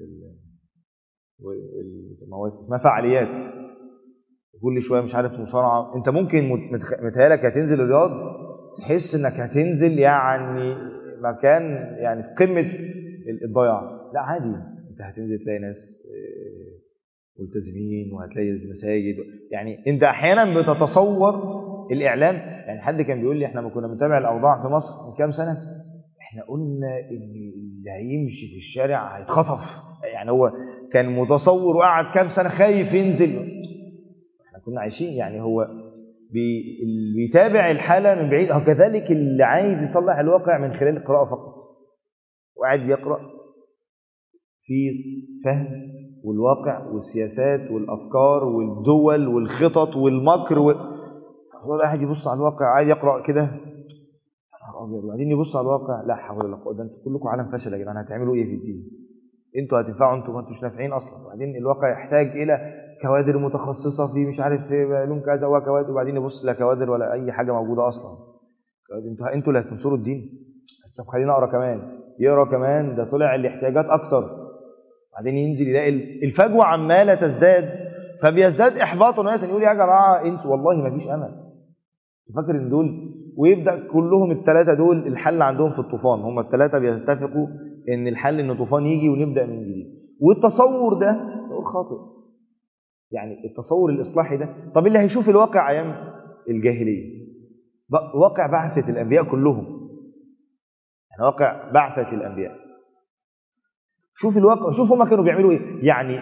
اسمها فعاليات كل شويه مش عارف مصارعه انت ممكن متهيألك هتنزل الرياض تحس انك هتنزل يعني مكان يعني في قمه الضياع لا عادي انت هتنزل تلاقي ناس ملتزمين وهتلاقي المساجد يعني انت احيانا بتتصور الاعلام يعني حد كان بيقول لي احنا لما كنا بنتابع الاوضاع في مصر من كام سنه احنا قلنا ان اللي هيمشي في الشارع هيتخطف يعني هو كان متصور وقعد كام سنه خايف ينزل احنا كنا عايشين يعني هو بي بيتابع الحاله من بعيد او كذلك اللي عايز يصلح الواقع من خلال القراءه فقط وقاعد بيقرا في فهم والواقع والسياسات والافكار والدول والخطط والمكر و... هو قاعد يبص على الواقع عايز يقرا كده ابيض وبعدين يبص على الواقع لا حول ولا قوه ده انتوا كلكم عالم فشل يا جدعان هتعملوا ايه في الدين انتوا هتنفعوا انتوا ما انتوش نافعين اصلا وبعدين الواقع يحتاج الى كوادر متخصصه في مش عارف علوم كذا وكوادر وبعدين يبص لا كوادر ولا اي حاجه موجوده اصلا انتوا انتوا اللي هتنصروا الدين طب خلينا اقرا كمان يقرا كمان ده طلع الاحتياجات اكتر بعدين ينزل يلاقي الفجوه عماله تزداد فبيزداد احباطا وناس يقول يا جماعه انتوا والله ما فيش امل فاكر ان دول ويبدا كلهم الثلاثه دول الحل عندهم في الطوفان هم الثلاثه بيتفقوا ان الحل ان الطوفان يجي ونبدا من جديد والتصور ده تصور خاطئ يعني التصور الاصلاحي ده طب اللي هيشوف الواقع ايام الجاهليه واقع بعثه الانبياء كلهم يعني واقع بعثه الانبياء شوف الواقع شوف هم كانوا بيعملوا ايه يعني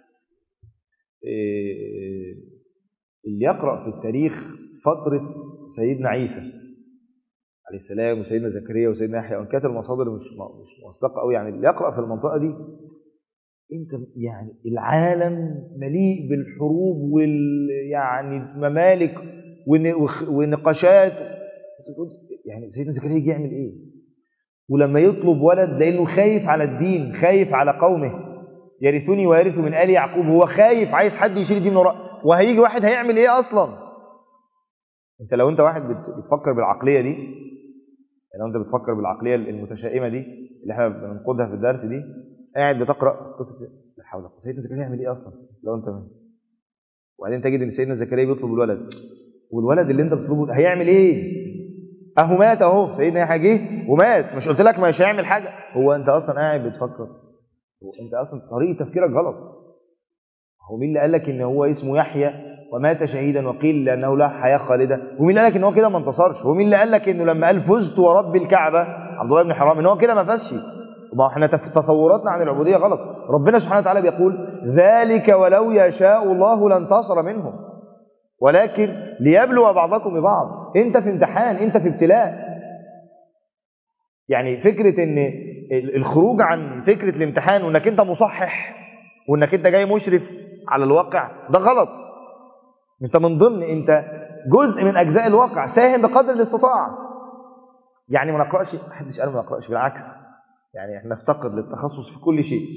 إيه اللي يقرا في التاريخ فتره سيدنا عيسى عليه السلام وسيدنا زكريا وسيدنا يحيى وان كانت المصادر مش مش موثقه قوي يعني اللي يقرا في المنطقه دي انت يعني العالم مليء بالحروب وال يعني ممالك ونقاشات يعني سيدنا زكريا يجي يعمل ايه ولما يطلب ولد لانه خايف على الدين خايف على قومه يرثني ويرث من ال يعقوب هو خايف عايز حد يشيل الدين من وراه وهيجي واحد هيعمل ايه اصلا انت لو انت واحد بتفكر بالعقليه دي لو انت بتفكر بالعقليه المتشائمه دي اللي احنا بننقدها في الدرس دي قاعد بتقرا قصه لا حول ولا قوه سيدنا زكريا يعمل ايه اصلا لو انت من. وبعدين تجد ان سيدنا زكريا بيطلب الولد والولد اللي انت بتطلبه هيعمل ايه اهو مات اهو سيدنا يحيى جه ومات مش قلت لك مش هيعمل حاجه هو انت اصلا قاعد بتفكر هو انت اصلا طريقه تفكيرك غلط هو مين اللي قال لك ان هو اسمه يحيى ومات شهيدا وقيل لانه لا حياه خالده ومين اللي قال لك ان هو كده ما انتصرش ومين اللي قال لك انه لما قال فزت ورب الكعبه عبد الله بن حرام ان هو كده ما فازش ما احنا تصوراتنا عن العبوديه غلط ربنا سبحانه وتعالى بيقول ذلك ولو يشاء الله لانتصر منهم ولكن ليبلو بعضكم ببعض انت في امتحان انت في ابتلاء يعني فكره ان الخروج عن فكره الامتحان وانك انت مصحح وانك انت جاي مشرف على الواقع ده غلط انت من ضمن انت جزء من اجزاء الواقع ساهم بقدر الاستطاعه يعني ما نقراش محدش قال ما نقراش بالعكس يعني احنا نفتقد للتخصص في كل شيء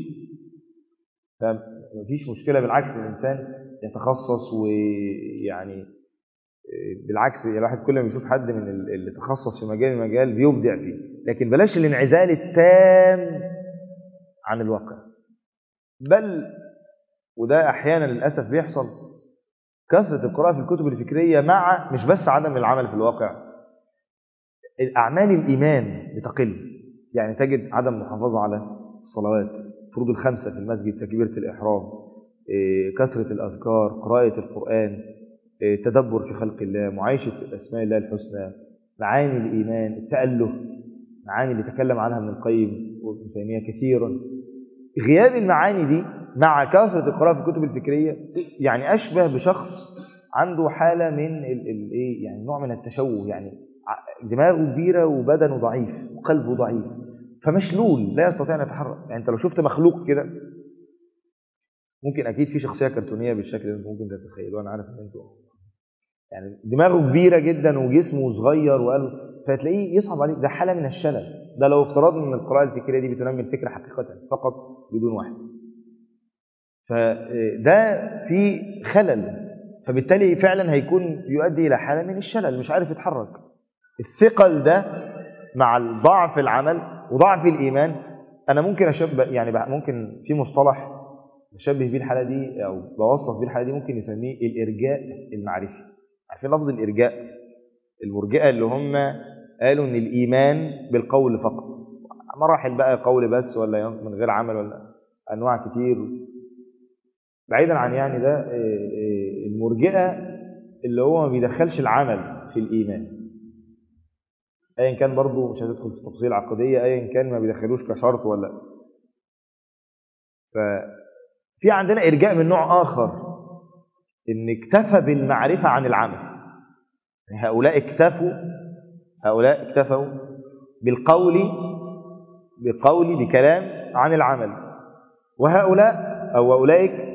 فمفيش مشكله بالعكس الانسان يتخصص ويعني بالعكس الواحد كل ما يشوف حد من اللي تخصص في مجال مجال بيبدع فيه لكن بلاش الانعزال التام عن الواقع بل وده احيانا للاسف بيحصل كثره القراءه في الكتب الفكريه مع مش بس عدم العمل في الواقع الاعمال الايمان بتقل يعني تجد عدم المحافظه على الصلوات فروض الخمسه في المسجد تكبيره الاحرام كثره الاذكار قراءه القران تدبر في خلق الله معايشه اسماء الله الحسنى معاني الايمان التاله معاني اللي تكلم عنها ابن القيم وابن تيميه كثيرا غياب المعاني دي مع كثره القراءه في الكتب الفكريه يعني اشبه بشخص عنده حاله من الايه يعني نوع من التشوه يعني دماغه كبيره وبدنه ضعيف وقلبه ضعيف فمشلول لا يستطيع ان يتحرك يعني انت لو شفت مخلوق كده ممكن اكيد في شخصيه كرتونيه بالشكل ده ممكن تتخيلوه انا عارف ان انتوا يعني دماغه كبيره جدا وجسمه صغير وقال فتلاقيه يصعب عليه ده حاله من الشلل ده لو افترضنا ان القراءه الفكريه دي بتنمي الفكره حقيقه فقط بدون واحد فده في خلل فبالتالي فعلا هيكون يؤدي الى حاله من الشلل مش عارف يتحرك الثقل ده مع ضعف العمل وضعف الايمان انا ممكن اشبه يعني ممكن في مصطلح بشبه بيه الحاله دي او بوصف بيه الحاله دي ممكن نسميه الارجاء المعرفي عارفين لفظ الارجاء المرجئه اللي هم قالوا ان الايمان بالقول فقط مراحل بقى قول بس ولا من غير عمل ولا انواع كتير بعيدا عن يعني ده المرجئه اللي هو ما بيدخلش العمل في الايمان ايا كان برضه مش هتدخل في تفاصيل عقديه ايا كان ما بيدخلوش كشرط ولا ففي عندنا ارجاء من نوع اخر ان اكتفى بالمعرفه عن العمل هؤلاء اكتفوا هؤلاء اكتفوا بالقول بقول بكلام عن العمل وهؤلاء او اولئك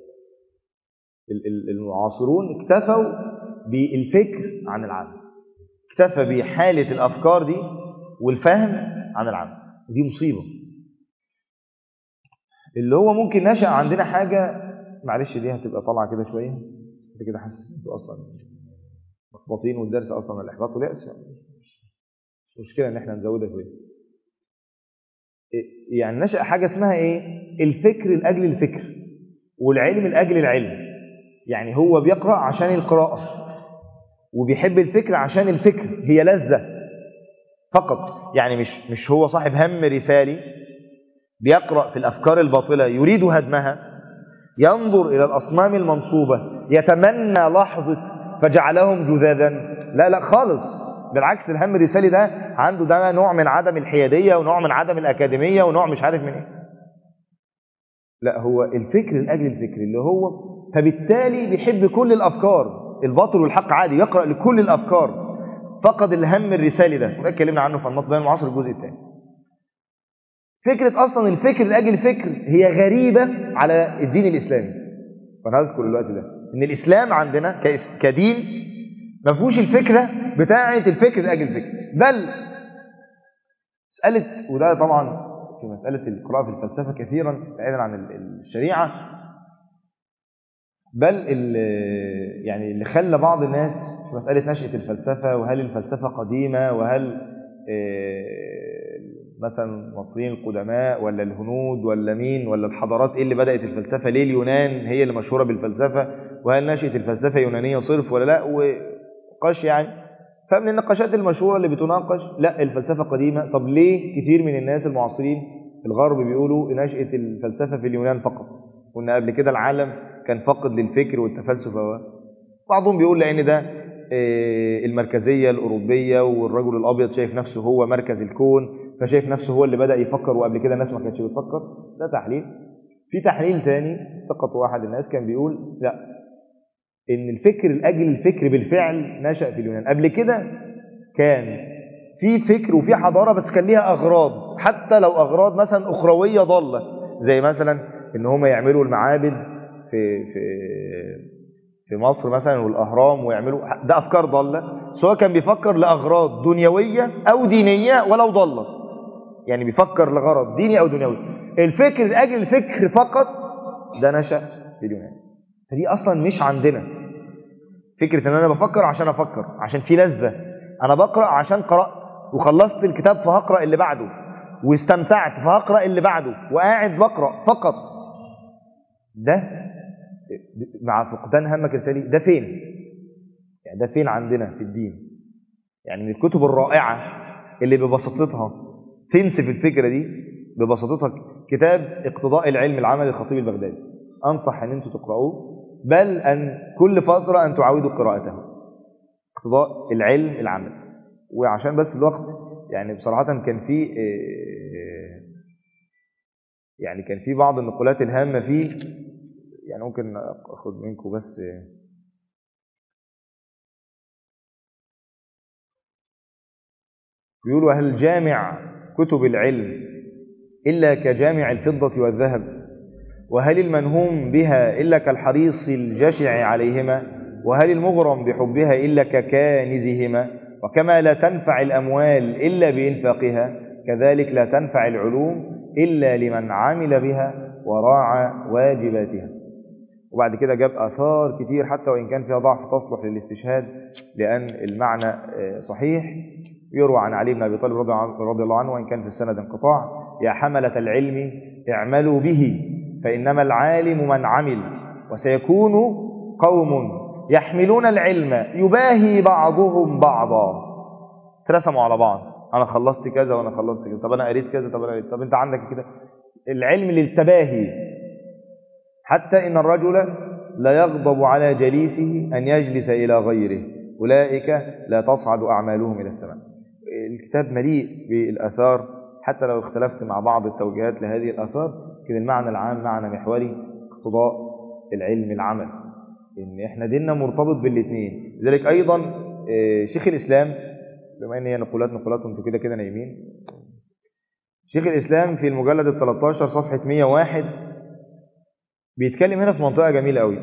المعاصرون اكتفوا بالفكر عن العمل اكتفى بحالة الأفكار دي والفهم عن العمل ودي مصيبة اللي هو ممكن نشأ عندنا حاجة معلش دي هتبقى طالعة كده شوية انت كده حاسس انتوا أصلا محبطين والدرس أصلا الإحباط واليأس مش مشكلة إن احنا نزودها شوية يعني نشأ حاجة اسمها إيه؟ الفكر لأجل الفكر والعلم لأجل العلم يعني هو بيقرأ عشان القراءة وبيحب الفكر عشان الفكر هي لذة فقط يعني مش مش هو صاحب هم رسالي بيقرأ في الأفكار الباطلة يريد هدمها ينظر إلى الأصنام المنصوبة يتمنى لحظة فجعلهم جذاذا لا لا خالص بالعكس الهم الرسالي ده عنده ده نوع من عدم الحيادية ونوع من عدم الأكاديمية ونوع مش عارف من ايه لا هو الفكر لأجل الفكر اللي هو فبالتالي بيحب كل الأفكار الباطل والحق عادي يقرأ لكل الأفكار فقد الهم الرسالي ده وده اتكلمنا عنه في النقد بين المعاصر الجزء الثاني فكرة أصلا الفكر لأجل الفكر هي غريبة على الدين الإسلامي وأنا هذكر الوقت ده إن الإسلام عندنا كدين ما فيهوش الفكرة بتاعة الفكر لأجل الفكر بل مسألة وده طبعا في مسألة القراءة في الفلسفة كثيرا بعيدا عن الشريعة بل يعني اللي خلى بعض الناس في مسألة نشأة الفلسفة وهل الفلسفة قديمة وهل مثلا المصريين القدماء ولا الهنود ولا مين ولا الحضارات ايه اللي بدأت الفلسفة ليه اليونان هي اللي مشهورة بالفلسفة وهل نشأة الفلسفة يونانية صرف ولا لا ونقاش يعني فمن النقاشات المشهورة اللي بتناقش لا الفلسفة قديمة طب ليه كتير من الناس المعاصرين في الغرب بيقولوا نشأة الفلسفة في اليونان فقط قلنا قبل كده العالم كان فاقد للفكر والتفلسف بعضهم بيقول لأن ده المركزية الأوروبية والرجل الأبيض شايف نفسه هو مركز الكون فشايف نفسه هو اللي بدأ يفكر وقبل كده الناس ما كانتش بتفكر ده تحليل في تحليل تاني فقط واحد الناس كان بيقول لا ان الفكر لأجل الفكر بالفعل نشأ في اليونان قبل كده كان في فكر وفي حضارة بس كان ليها أغراض حتى لو أغراض مثلا أخروية ضالة زي مثلا ان هم يعملوا المعابد في في في مصر مثلا والاهرام ويعملوا ده افكار ضاله سواء كان بيفكر لاغراض دنيويه او دينيه ولو ضاله يعني بيفكر لغرض ديني او دنيوي الفكر لاجل الفكر فقط ده نشا في اليونان فدي اصلا مش عندنا فكره ان انا بفكر عشان افكر عشان في لذه انا بقرا عشان قرات وخلصت الكتاب فهقرا اللي بعده واستمتعت فهقرا اللي بعده وقاعد بقرا فقط ده مع فقدان همك الرسالي ده فين يعني ده فين عندنا في الدين يعني من الكتب الرائعه اللي ببساطتها تنسف الفكره دي ببساطتها كتاب اقتضاء العلم العمل للخطيب البغدادي انصح ان انتم تقرأوه بل ان كل فتره ان تعودوا قراءته اقتضاء العلم العمل وعشان بس الوقت يعني بصراحه كان في يعني كان في بعض النقولات الهامه فيه يعني ممكن اخد منكم بس بيقولوا هل جامع كتب العلم إلا كجامع الفضة والذهب وهل المنهوم بها إلا كالحريص الجشع عليهما وهل المغرم بحبها إلا ككانزهما وكما لا تنفع الأموال إلا بإنفاقها كذلك لا تنفع العلوم إلا لمن عمل بها وراعى واجباتها وبعد كده جاب آثار كتير حتى وإن كان فيها ضعف تصلح للاستشهاد لأن المعنى صحيح يروى عن علي بن أبي طالب رضي الله عنه وإن كان في السند انقطاع يا حملة العلم اعملوا به فإنما العالم من عمل وسيكون قوم يحملون العلم يباهي بعضهم بعضا ترسموا على بعض أنا خلصت كذا وأنا خلصت كذا طب أنا قريت كذا طب أنا قريت طب أنت عندك كده العلم للتباهي حتى إن الرجل لا يغضب على جليسه أن يجلس إلى غيره أولئك لا تصعد أعمالهم إلى السماء الكتاب مليء بالآثار حتى لو اختلفت مع بعض التوجيهات لهذه الآثار كده المعنى العام معنى محوري اقتضاء العلم العمل إن إحنا ديننا مرتبط بالاثنين لذلك أيضا شيخ الإسلام بما إن هي نقولات نقولات وانتوا كده كده نايمين شيخ الإسلام في المجلد ال 13 صفحة 101 بيتكلم هنا في منطقة جميلة قوي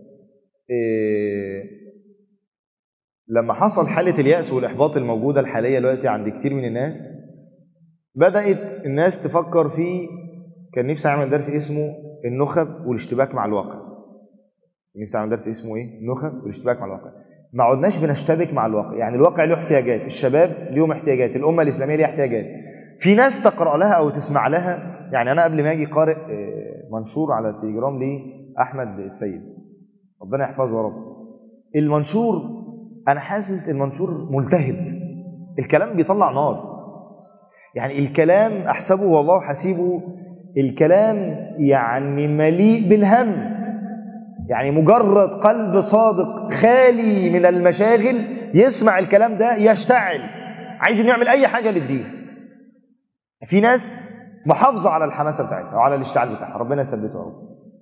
إيه لما حصل حالة اليأس والإحباط الموجودة الحالية دلوقتي عند كتير من الناس بدأت الناس تفكر في كان نفسي أعمل درس اسمه النخب والاشتباك مع الواقع نفسي أعمل درس اسمه إيه؟ النخب والاشتباك مع الواقع ما عدناش بنشتبك مع الواقع يعني الواقع له احتياجات الشباب ليهم احتياجات الأمة الإسلامية ليها احتياجات في ناس تقرأ لها أو تسمع لها يعني أنا قبل ما أجي قارئ منشور على التليجرام لأحمد السيد ربنا يحفظه يا رب المنشور أنا حاسس المنشور ملتهب الكلام بيطلع نار يعني الكلام أحسبه والله حسيبه الكلام يعني مليء بالهم يعني مجرد قلب صادق خالي من المشاغل يسمع الكلام ده يشتعل عايز يعمل أي حاجة للدين في ناس محافظة على الحماسة بتاعتها وعلى الاشتعال بتاعها ربنا يثبته اهو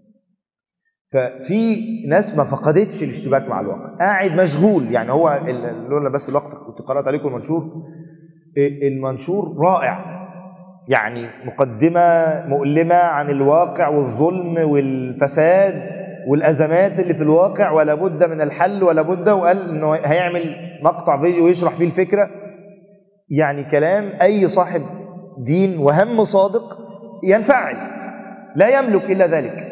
ففي ناس ما فقدتش الاشتباك مع الواقع قاعد مشغول يعني هو لولا بس الوقت كنت قرأت عليكم المنشور المنشور رائع يعني مقدمة مؤلمة عن الواقع والظلم والفساد والأزمات اللي في الواقع ولا بد من الحل ولا بد وقال انه هيعمل مقطع فيديو يشرح فيه الفكرة يعني كلام أي صاحب دين وهم صادق ينفعل لا يملك إلا ذلك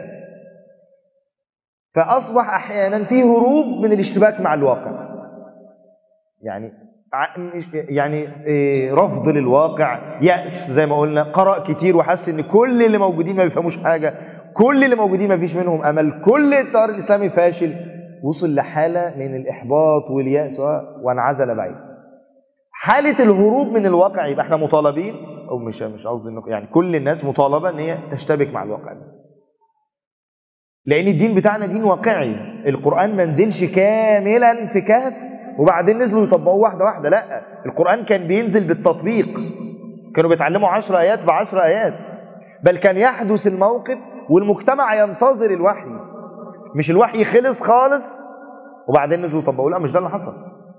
فأصبح أحيانا في هروب من الاشتباك مع الواقع يعني يعني رفض للواقع يأس زي ما قلنا قرأ كتير وحس ان كل اللي موجودين ما بيفهموش حاجة كل اللي موجودين ما فيش منهم أمل كل التيار الإسلامي فاشل وصل لحالة من الإحباط واليأس وانعزل بعيد حالة الهروب من الواقع يبقى احنا مطالبين او مش مش قصدي انه يعني كل الناس مطالبه ان هي تشتبك مع الواقع ده لان الدين بتاعنا دين واقعي القران ما نزلش كاملا في كهف وبعدين نزلوا يطبقوه واحده واحده لا القران كان بينزل بالتطبيق كانوا بيتعلموا 10 ايات ب 10 ايات بل كان يحدث الموقف والمجتمع ينتظر الوحي مش الوحي خلص خالص وبعدين نزلوا يطبقوه لا مش ده اللي حصل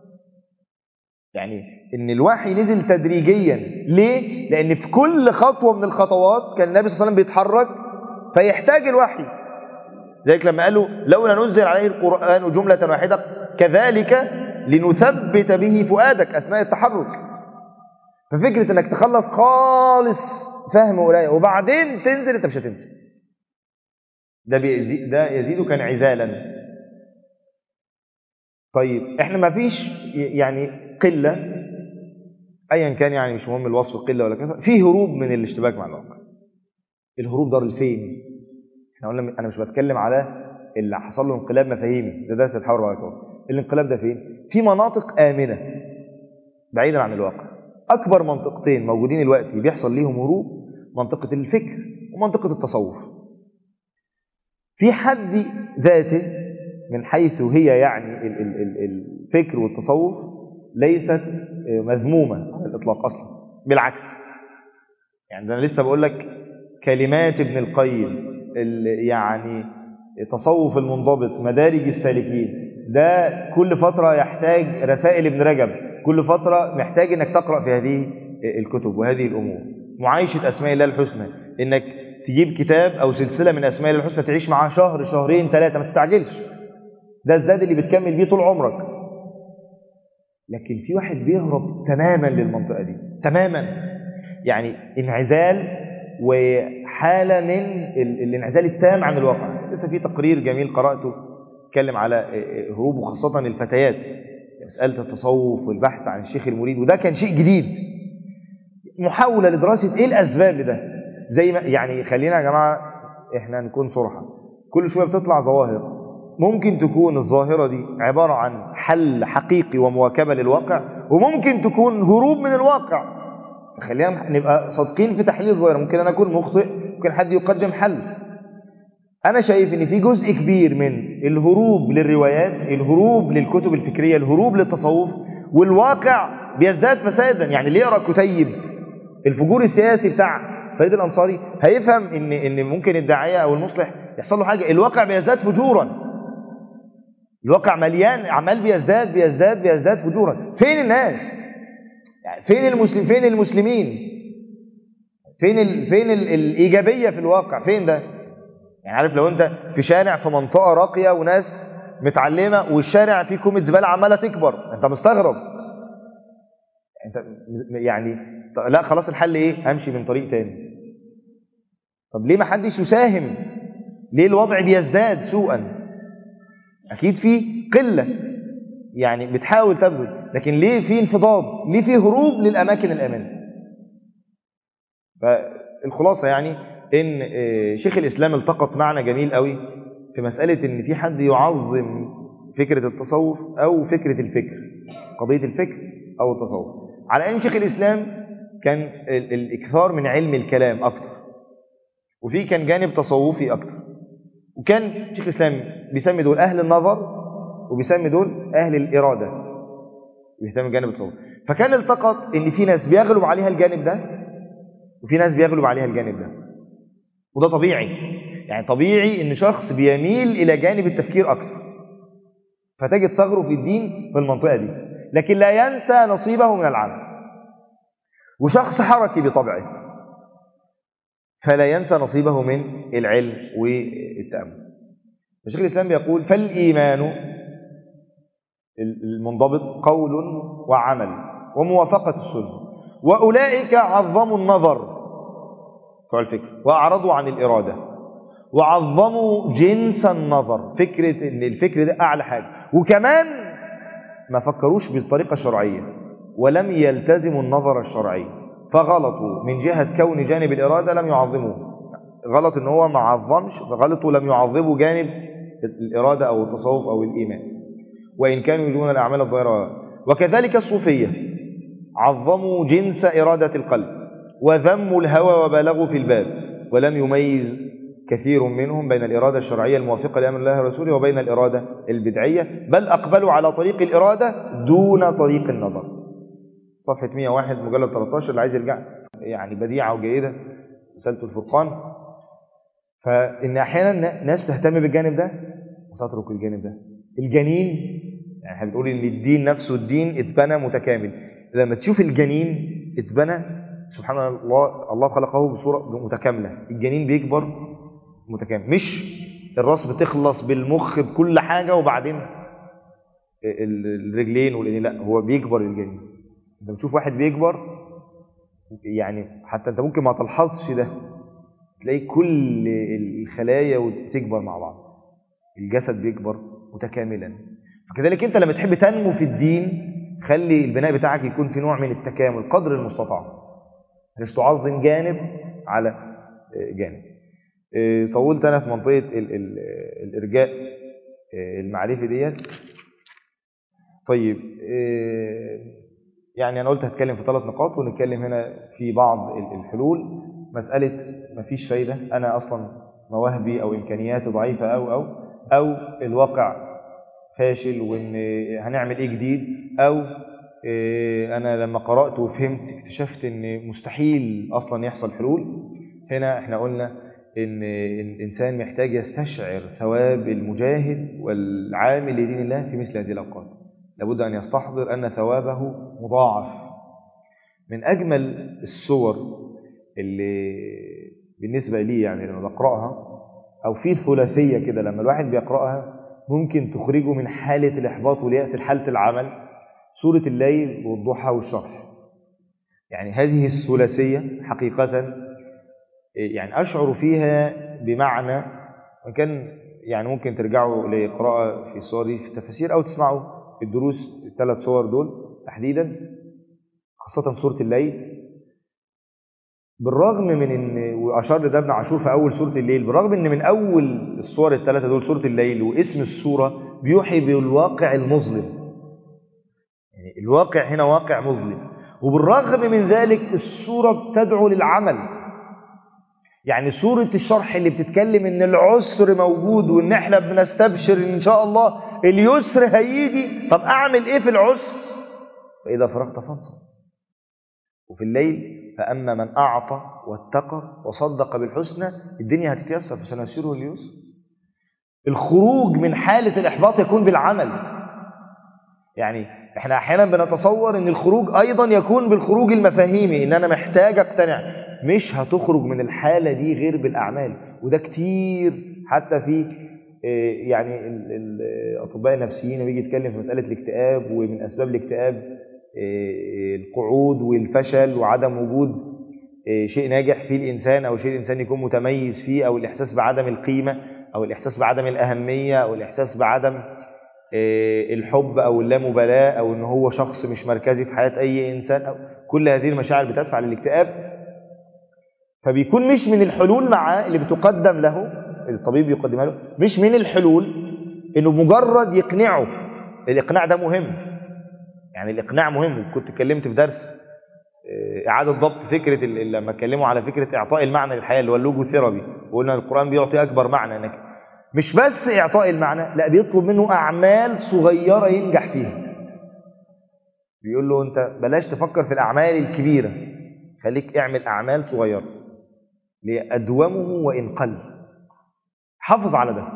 يعني ان الوحي نزل تدريجيا ليه لان في كل خطوه من الخطوات كان النبي صلى الله عليه وسلم بيتحرك فيحتاج الوحي ذلك لما قالوا لولا نزل عليه القرآن جملة واحدة كذلك لنثبت به فؤادك أثناء التحرك ففكرة انك تخلص خالص فهم قرايه وبعدين تنزل انت مش هتنزل ده بيزيد ده يزيدك انعزالا طيب احنا ما فيش يعني قله ايا كان يعني مش مهم الوصف قله ولا كذا في هروب من الاشتباك مع الواقع الهروب ده لفين احنا قلنا انا مش بتكلم على اللي حصل له انقلاب مفاهيمي ده درس الحوار والكون الانقلاب ده فين في مناطق امنه بعيدا عن الواقع اكبر منطقتين موجودين دلوقتي بيحصل ليهم هروب منطقه الفكر ومنطقه التصور في حد ذاته من حيث هي يعني ال- ال- ال- الفكر والتصور ليست مذمومه على الاطلاق اصلا بالعكس يعني ده انا لسه بقول لك كلمات ابن القيم ال- يعني تصوف المنضبط مدارج السالكين ده كل فترة يحتاج رسائل ابن رجب كل فترة محتاج انك تقرأ في هذه الكتب وهذه الأمور معايشة أسماء الله الحسنى انك تجيب كتاب أو سلسلة من أسماء الله الحسنى تعيش معاه شهر شهرين ثلاثة ما تستعجلش ده الزاد اللي بتكمل بيه طول عمرك لكن في واحد بيهرب تماما للمنطقة دي تماما يعني انعزال وحالة من ال- الانعزال التام عن الواقع لسه في تقرير جميل قرأته اتكلم على هروب وخاصة الفتيات مسألة التصوف والبحث عن الشيخ المريد وده كان شيء جديد محاولة لدراسة ايه الأسباب لده زي ما يعني خلينا يا جماعة احنا نكون صرحة كل شوية بتطلع ظواهر ممكن تكون الظاهرة دي عبارة عن حل حقيقي ومواكبة للواقع وممكن تكون هروب من الواقع خلينا نبقى صادقين في تحليل الظاهرة ممكن أنا أكون مخطئ ممكن حد يقدم حل أنا شايف إن في جزء كبير من الهروب للروايات الهروب للكتب الفكرية الهروب للتصوف والواقع بيزداد فسادا يعني اللي يقرأ كتيب الفجور السياسي بتاع فريد الأنصاري هيفهم إن إن ممكن الداعية أو المصلح يحصل له حاجة الواقع بيزداد فجورا الواقع مليان عمال بيزداد بيزداد بيزداد فجورا فين الناس يعني فين المسلم فين المسلمين فين ال... فين ال... الايجابيه في الواقع فين ده يعني عارف لو انت في شارع في منطقه راقيه وناس متعلمه والشارع فيه كومه زباله عماله تكبر انت مستغرب انت م- يعني ط- لا خلاص الحل ايه امشي من طريق تاني طب ليه ما حدش يساهم ليه الوضع بيزداد سوءا اكيد في قله يعني بتحاول تبذل لكن ليه في انفضاض ليه في هروب للاماكن الامنه فالخلاصه يعني ان آه، شيخ الاسلام التقط معنى جميل قوي في مساله ان في حد يعظم فكره التصوف او فكره الفكر قضيه الفكر او التصوف على ان شيخ الاسلام كان ال- الاكثار من علم الكلام اكتر وفي كان جانب تصوفي اكتر وكان شيخ الاسلام بيسمي دول اهل النظر وبيسمي دول اهل الاراده بيهتم بجانب التصوف فكان التقط ان في ناس بيغلب عليها الجانب ده وفي ناس بيغلب عليها الجانب ده وده طبيعي يعني طبيعي ان شخص بيميل الى جانب التفكير اكثر فتجد ثغره في الدين في المنطقه دي لكن لا ينسى نصيبه من العمل وشخص حركي بطبعه فلا ينسى نصيبه من العلم والتامل فشيخ الاسلام بيقول فالايمان المنضبط قول وعمل وموافقة السنة وأولئك عظموا النظر بتوع الفكر وأعرضوا عن الإرادة وعظموا جنس النظر فكرة إن الفكر ده أعلى حاجة وكمان ما فكروش بالطريقة الشرعية ولم يلتزموا النظر الشرعي فغلطوا من جهة كون جانب الإرادة لم يعظموه غلط إن هو ما عظمش فغلطوا لم يعظموا جانب الإرادة أو التصوف أو الإيمان وإن كانوا يجون الأعمال الظاهرة وكذلك الصوفية عظموا جنس إرادة القلب وذموا الهوى وبالغوا في الباب ولم يميز كثير منهم بين الإرادة الشرعية الموافقة لأمر الله ورسوله وبين الإرادة البدعية بل أقبلوا على طريق الإرادة دون طريق النظر صفحة 101 مجلد 13 اللي عايز يرجع يعني بديعة وجيدة رسالة الفرقان فإن أحيانا ناس تهتم بالجانب ده وتترك الجانب ده الجنين يعني احنا بنقول ان الدين نفسه الدين اتبنى متكامل لما تشوف الجنين اتبنى سبحان الله الله خلقه بصوره متكامله الجنين بيكبر متكامل مش الراس بتخلص بالمخ بكل حاجة وبعدين ال- الرجلين والايدين لا هو بيكبر الجنين انت بتشوف واحد بيكبر يعني حتى انت ممكن ما تلحظش ده تلاقي كل الخلايا وتكبر مع بعض الجسد بيكبر متكاملا فكذلك انت لما تحب تنمو في الدين خلي البناء بتاعك يكون في نوع من التكامل قدر المستطاع مش تعظم جانب على جانب إيه، طولت انا في منطقه ال ال الارجاء إيه، المعرفي ديت طيب إيه، يعني انا قلت هتكلم في ثلاث نقاط ونتكلم هنا في بعض ال- الحلول مساله مفيش فايده انا اصلا مواهبي او امكانياتي ضعيفه او او او الواقع فاشل وان هنعمل ايه جديد او إيه، انا لما قرات وفهمت اكتشفت ان مستحيل اصلا يحصل حلول هنا احنا قلنا ان الانسان محتاج يستشعر ثواب المجاهد والعامل لدين الله في مثل هذه الاوقات لابد ان يستحضر ان ثوابه مضاعف من اجمل الصور اللي بالنسبه لي يعني لما بقراها او في ثلاثيه كده لما الواحد بيقراها ممكن تخرجه من حاله الاحباط والياس لحاله العمل سوره الليل والضحى والشرح يعني هذه الثلاثيه حقيقه يعني أشعر فيها بمعنى وإن كان يعني ممكن ترجعوا لقراءة في صوري في التفاسير أو تسمعوا الدروس الثلاث صور دول تحديدا خاصة سورة الليل بالرغم من ان واشار لده ابن عاشور في اول سوره الليل بالرغم ان من اول الصور الثلاثه دول سوره الليل واسم السوره بيوحي بالواقع المظلم يعني الواقع هنا واقع مظلم وبالرغم من ذلك السوره بتدعو للعمل يعني سورة الشرح اللي بتتكلم ان العسر موجود وان احنا بنستبشر ان شاء الله اليسر هيجي طب اعمل ايه في العسر فاذا فرغت فانصب وفي الليل فاما من اعطى واتقى وصدق بالحسنى الدنيا هتتيسر فسنسره اليسر الخروج من حالة الاحباط يكون بالعمل يعني احنا احيانا بنتصور ان الخروج ايضا يكون بالخروج المفاهيمي ان انا محتاج اقتنع مش هتخرج من الحالة دي غير بالأعمال وده كتير حتى في يعني الأطباء النفسيين بيجي يتكلم في مسألة الاكتئاب ومن أسباب الاكتئاب القعود والفشل وعدم وجود شيء ناجح في الإنسان أو شيء الإنسان يكون متميز فيه أو الإحساس بعدم القيمة أو الإحساس بعدم الأهمية أو الإحساس بعدم الحب أو اللامبالاة أو إن هو شخص مش مركزي في حياة أي إنسان أو كل هذه المشاعر بتدفع للاكتئاب فبيكون مش من الحلول معاه اللي بتقدم له الطبيب يقدمها له مش من الحلول انه مجرد يقنعه الاقناع ده مهم يعني الاقناع مهم كنت اتكلمت في درس اعاده ضبط فكره لما اتكلموا على فكره اعطاء المعنى للحياه اللي هو اللوجو ثيرابي وقلنا القران بيعطي اكبر معنى انك مش بس اعطاء المعنى لا بيطلب منه اعمال صغيره ينجح فيها بيقول له انت بلاش تفكر في الاعمال الكبيره خليك اعمل اعمال صغيره لأدومه وإن قل حافظ على ده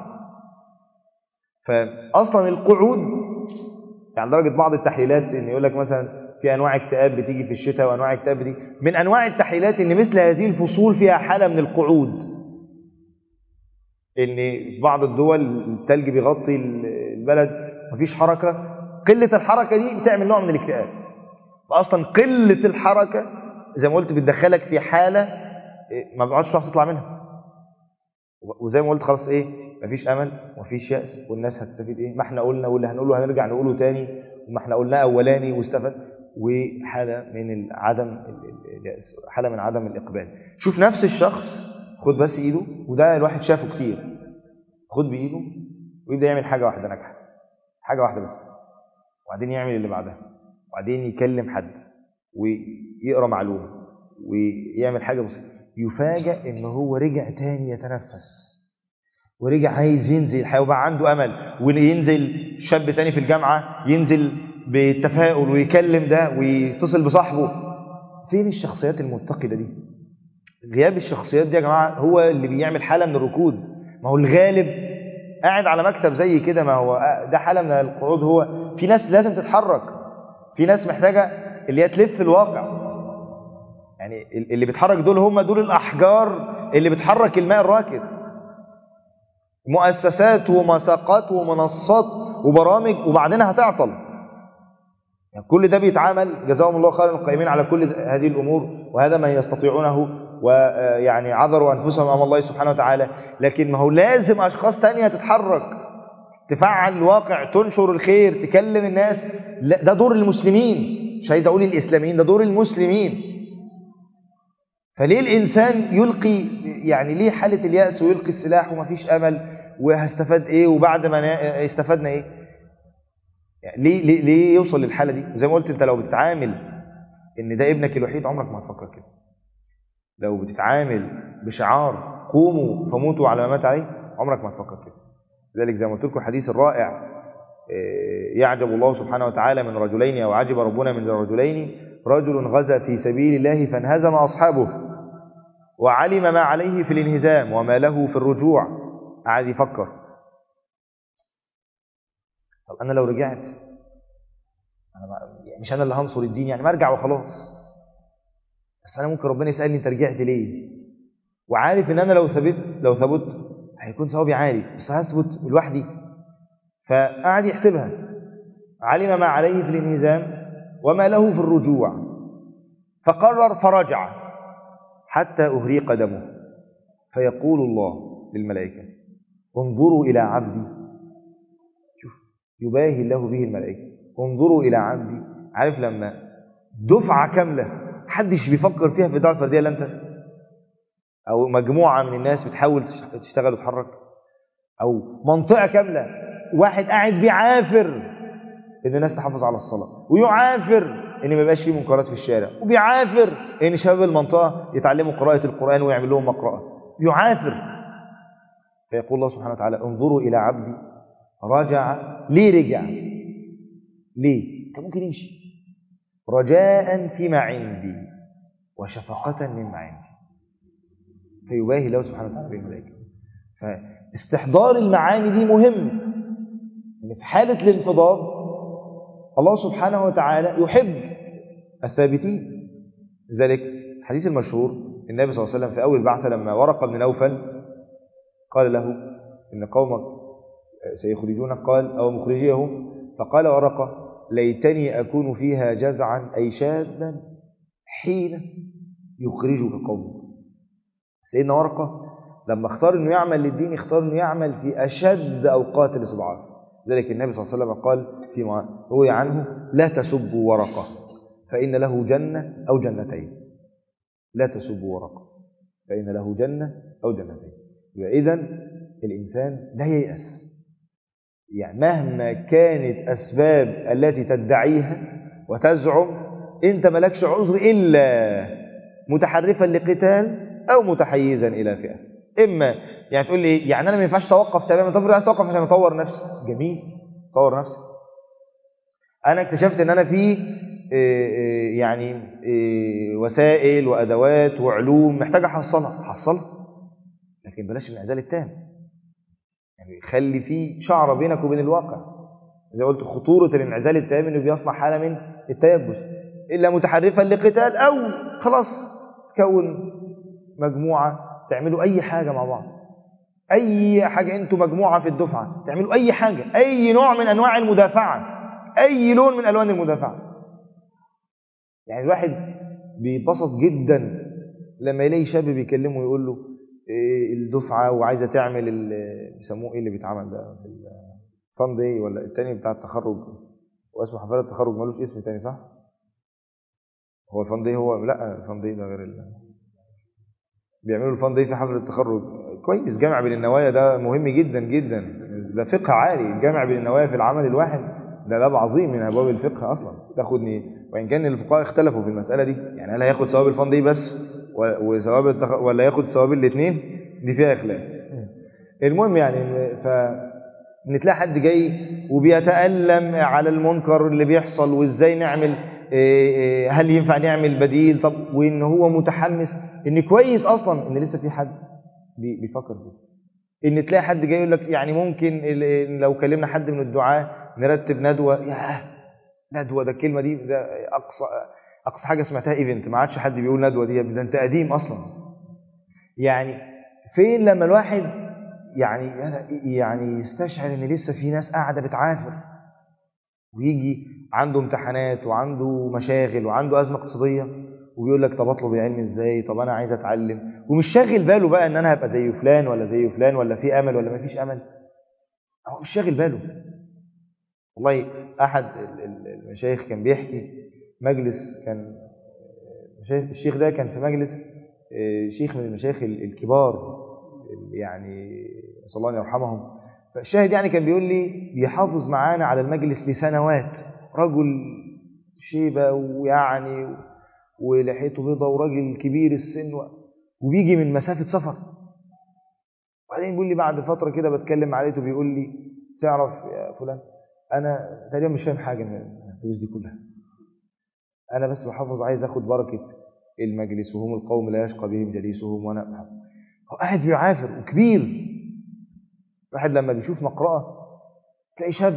فأصلا القعود يعني درجة بعض التحليلات إن يقول لك مثلا في أنواع اكتئاب بتيجي في الشتاء وأنواع اكتئاب بتيجي من أنواع التحليلات إن مثل هذه الفصول فيها حالة من القعود إن في بعض الدول التلج بيغطي البلد مفيش حركة قلة الحركة دي بتعمل نوع من الاكتئاب فأصلا قلة الحركة زي ما قلت بتدخلك في حالة ما بقعدش تعرف تطلع منها وزي ما قلت خلاص ايه مفيش امل ومفيش يأس والناس هتستفيد ايه ما احنا قلنا واللي هنقوله هنرجع نقوله تاني وما احنا قلناه اولاني واستفاد وحاله من عدم اليأس حاله من عدم الاقبال شوف نفس الشخص خد بس ايده وده الواحد شافه كتير خد بايده ويبدا يعمل حاجه واحده ناجحه حاجه واحده بس وبعدين يعمل اللي بعدها وبعدين يكلم حد ويقرا معلومه ويعمل حاجه بسيطه يفاجأ ان هو رجع تاني يتنفس ورجع عايز ينزل الحياة وبقى عنده امل وينزل شاب تاني في الجامعة ينزل بالتفاؤل ويكلم ده ويتصل بصاحبه فين الشخصيات المتقدة دي غياب الشخصيات دي يا جماعة هو اللي بيعمل حالة من الركود ما هو الغالب قاعد على مكتب زي كده ما هو ده حالة من القعود هو في ناس لازم تتحرك في ناس محتاجة اللي هي تلف الواقع يعني اللي بيتحرك دول هم دول الأحجار اللي بتحرك الماء الراكد مؤسسات ومساقات ومنصات وبرامج وبعدين هتعطل يعني كل ده بيتعامل جزاهم الله خيرا القائمين على كل هذه الأمور وهذا ما يستطيعونه ويعني عذروا أنفسهم أمام الله سبحانه وتعالى لكن ما هو لازم أشخاص تانية تتحرك تفعل الواقع تنشر الخير تكلم الناس لا ده دور المسلمين مش عايز أقول الإسلاميين ده دور المسلمين فليه الإنسان يلقي يعني ليه حالة اليأس ويلقي السلاح ومفيش أمل وهستفاد إيه وبعد ما استفدنا إيه يعني ليه, ليه, ليه يوصل للحالة دي زي ما قلت أنت لو بتتعامل إن ده ابنك الوحيد عمرك ما هتفكر كده لو بتتعامل بشعار قوموا فموتوا على ما مات عليه عمرك ما هتفكر كده لذلك زي ما قلت لكم الحديث الرائع يعجب الله سبحانه وتعالى من رجلين أو عجب ربنا من رجلين رجل غزا في سبيل الله فانهزم أصحابه وعلم ما عليه في الانهزام وما له في الرجوع قعد يفكر طب أنا لو رجعت أنا مش أنا اللي هنصر الدين يعني ما أرجع وخلاص بس أنا ممكن ربنا يسألني أنت رجعت ليه وعارف إن أنا لو ثبت لو ثبت هيكون ثوابي عالي بس هثبت لوحدي فقعد يحسبها علم ما عليه في الانهزام وما له في الرجوع فقرر فرجع حتى أهريق دمه فيقول الله للملائكة انظروا إلى عبدي شوف يباهي الله به الملائكة انظروا إلى عبدي عارف لما دفعة كاملة محدش بيفكر فيها في دعوة فردية إلا أنت أو مجموعة من الناس بتحاول تشتغل وتحرك أو منطقة كاملة واحد قاعد بيعافر ان الناس تحافظ على الصلاة ويعافر ان ما يبقاش فيه منكرات في الشارع وبيعافر ان شباب المنطقة يتعلموا قراءة القرآن ويعمل لهم مقرأة يعافر فيقول الله سبحانه وتعالى انظروا إلى عبدي رجع ليه رجع ليه كان ممكن يمشي رجاء فيما عندي وشفقة مما عندي فيباهي الله سبحانه وتعالى بالملائكة فاستحضار المعاني دي مهم ان في حالة الانقضاض الله سبحانه وتعالى يحب الثابتين لذلك الحديث المشهور النبي صلى الله عليه وسلم في أول بعثة لما ورق بن نوفل قال له إن قومك سيخرجونك قال أو مخرجيهم فقال ورقة ليتني أكون فيها جذعا أي شابا حين يخرجك قومك سيدنا ورقة لما اختار أنه يعمل للدين اختار أنه يعمل في أشد أوقات الاستضعاف ذلك النبي صلى الله عليه وسلم قال فيما روي عنه لا تسبوا ورقة فإن له جنة أو جنتين لا تسبوا ورقة فإن له جنة أو جنتين وإذا الإنسان لا ييأس يعني مهما كانت أسباب التي تدعيها وتزعم أنت ملكش عذر إلا متحرفا لقتال أو متحيزا إلى فئة إما يعني تقول لي يعني أنا ما ينفعش توقف تماما طب عايز توقف عشان أطور نفسي جميل طور نفسك أنا اكتشفت أن أنا في يعني وسائل وأدوات وعلوم محتاج أحصلها حصلها لكن بلاش الانعزال التام يعني خلي في شعرة بينك وبين الواقع زي قلت خطورة الانعزال التام انه بيصنع حالة من التيبس إلا متحرفا لقتال أو خلاص تكون مجموعة تعملوا أي حاجة مع بعض أي حاجة أنتوا مجموعة في الدفعة تعملوا أي حاجة أي نوع من أنواع المدافعة أي لون من ألوان المدافعة يعني الواحد بيتبسط جدا لما يلاقي شاب بيكلمه ويقول له إيه الدفعة وعايزة تعمل بيسموه ايه اللي بيتعمل ده في الفان داي ولا التاني بتاع التخرج واسمه حفلة التخرج ملوش اسم تاني صح؟ هو الفان داي هو لا الفان داي ده غير ال... بيعملوا الفان داي في حفلة التخرج كويس جامع بين النوايا ده مهم جدا جدا ده فقه عالي الجامع بين النوايا في العمل الواحد ده باب عظيم من ابواب الفقه اصلا تاخدني وان كان الفقهاء اختلفوا في المساله دي يعني هل هياخد ثواب الفان دي بس وثواب التخ... ولا ياخد ثواب الاثنين دي فيها خلاف المهم يعني ف نتلاقي حد جاي وبيتألم على المنكر اللي بيحصل وازاي نعمل هل ينفع نعمل بديل طب وان هو متحمس ان كويس اصلا ان لسه في حد بيفكر فيه ان تلاقي حد جاي يقول لك يعني ممكن لو كلمنا حد من الدعاه نرتب ندوه يا ندوه ده الكلمه دي ده اقصى اقصى حاجه سمعتها ايفنت ما عادش حد بيقول ندوه دي ده انت قديم اصلا يعني فين لما الواحد يعني يعني يستشعر ان لسه في ناس قاعده بتعافر ويجي عنده امتحانات وعنده مشاغل وعنده ازمه اقتصاديه وبيقول لك طب اطلب العلم ازاي طب انا عايز اتعلم ومش شاغل باله بقى ان انا هبقى زي فلان ولا زي فلان ولا في امل ولا ما فيش امل هو مش شاغل باله والله احد المشايخ كان بيحكي مجلس كان الشيخ ده كان في مجلس شيخ من المشايخ الكبار يعني نسال الله ان يرحمهم فالشاهد يعني كان بيقول لي بيحافظ معانا على المجلس لسنوات رجل شيبه ويعني ولحيته بيضة وراجل كبير السن وبيجي من مسافة سفر وبعدين بيقول لي بعد فترة كده بتكلم مع لقيته بيقول لي تعرف يا فلان أنا تقريبا مش فاهم حاجة من الدروس دي كلها أنا بس بحافظ عايز أخد بركة المجلس وهم القوم لا يشقى بهم جليسهم وأنا هو قاعد بيعافر وكبير واحد لما بيشوف مقرأة تلاقي شاب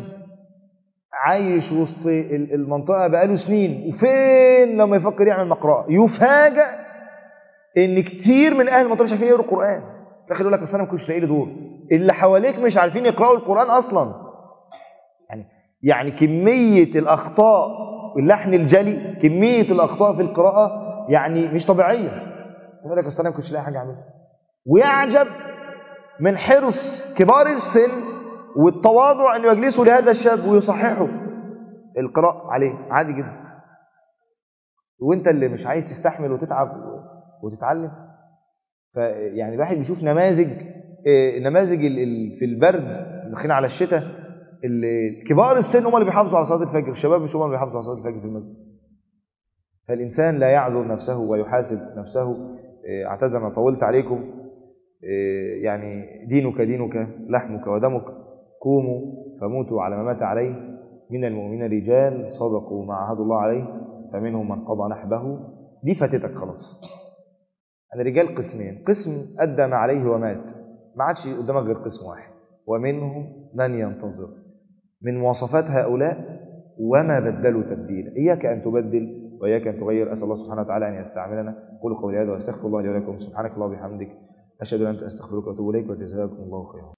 عايش وسط المنطقة بقاله سنين وفين لما يفكر يعمل مقرأة يفاجأ ان كتير من اهل المنطقة مش عارفين يقروا القرآن تلاقي يقول لك اصل انا ما كنتش لاقي لي دور اللي حواليك مش عارفين يقرأوا القرآن اصلا يعني يعني كمية الاخطاء اللحن الجلي كمية الاخطاء في القراءة يعني مش طبيعية يقول لك اصل انا ما كنتش لاقي حاجة اعملها ويعجب من حرص كبار السن والتواضع أن يجلسوا لهذا الشاب ويصححوا القراءة عليه عادي جدا وانت اللي مش عايز تستحمل وتتعب وتتعلم فيعني الواحد بيشوف نماذج نماذج في البرد داخلين على الشتاء كبار السن هم اللي بيحافظوا على صلاه الفجر الشباب مش هم اللي بيحافظوا على صلاه الفجر في المسجد فالانسان لا يعذر نفسه ويحاسب نفسه اعتذر انا طولت عليكم يعني دينك دينك لحمك ودمك قوموا فموتوا على ما مات عليه من المؤمنين رجال صدقوا ما عهدوا الله عليه فمنهم من قضى نحبه دي فاتتك خلاص الرجال قسمين قسم أدى ما عليه ومات ما عادش قدامك غير قسم واحد ومنهم من ينتظر من مواصفات هؤلاء وما بدلوا تبديلا إياك أن تبدل وإياك أن تغير أسأل الله سبحانه وتعالى أن يستعملنا قولوا قولي هذا وأستغفر الله لي ولكم سبحانك الله وبحمدك أشهد أن لا إله إلا أنت أستغفرك وأتوب إليك وجزاكم الله خيرا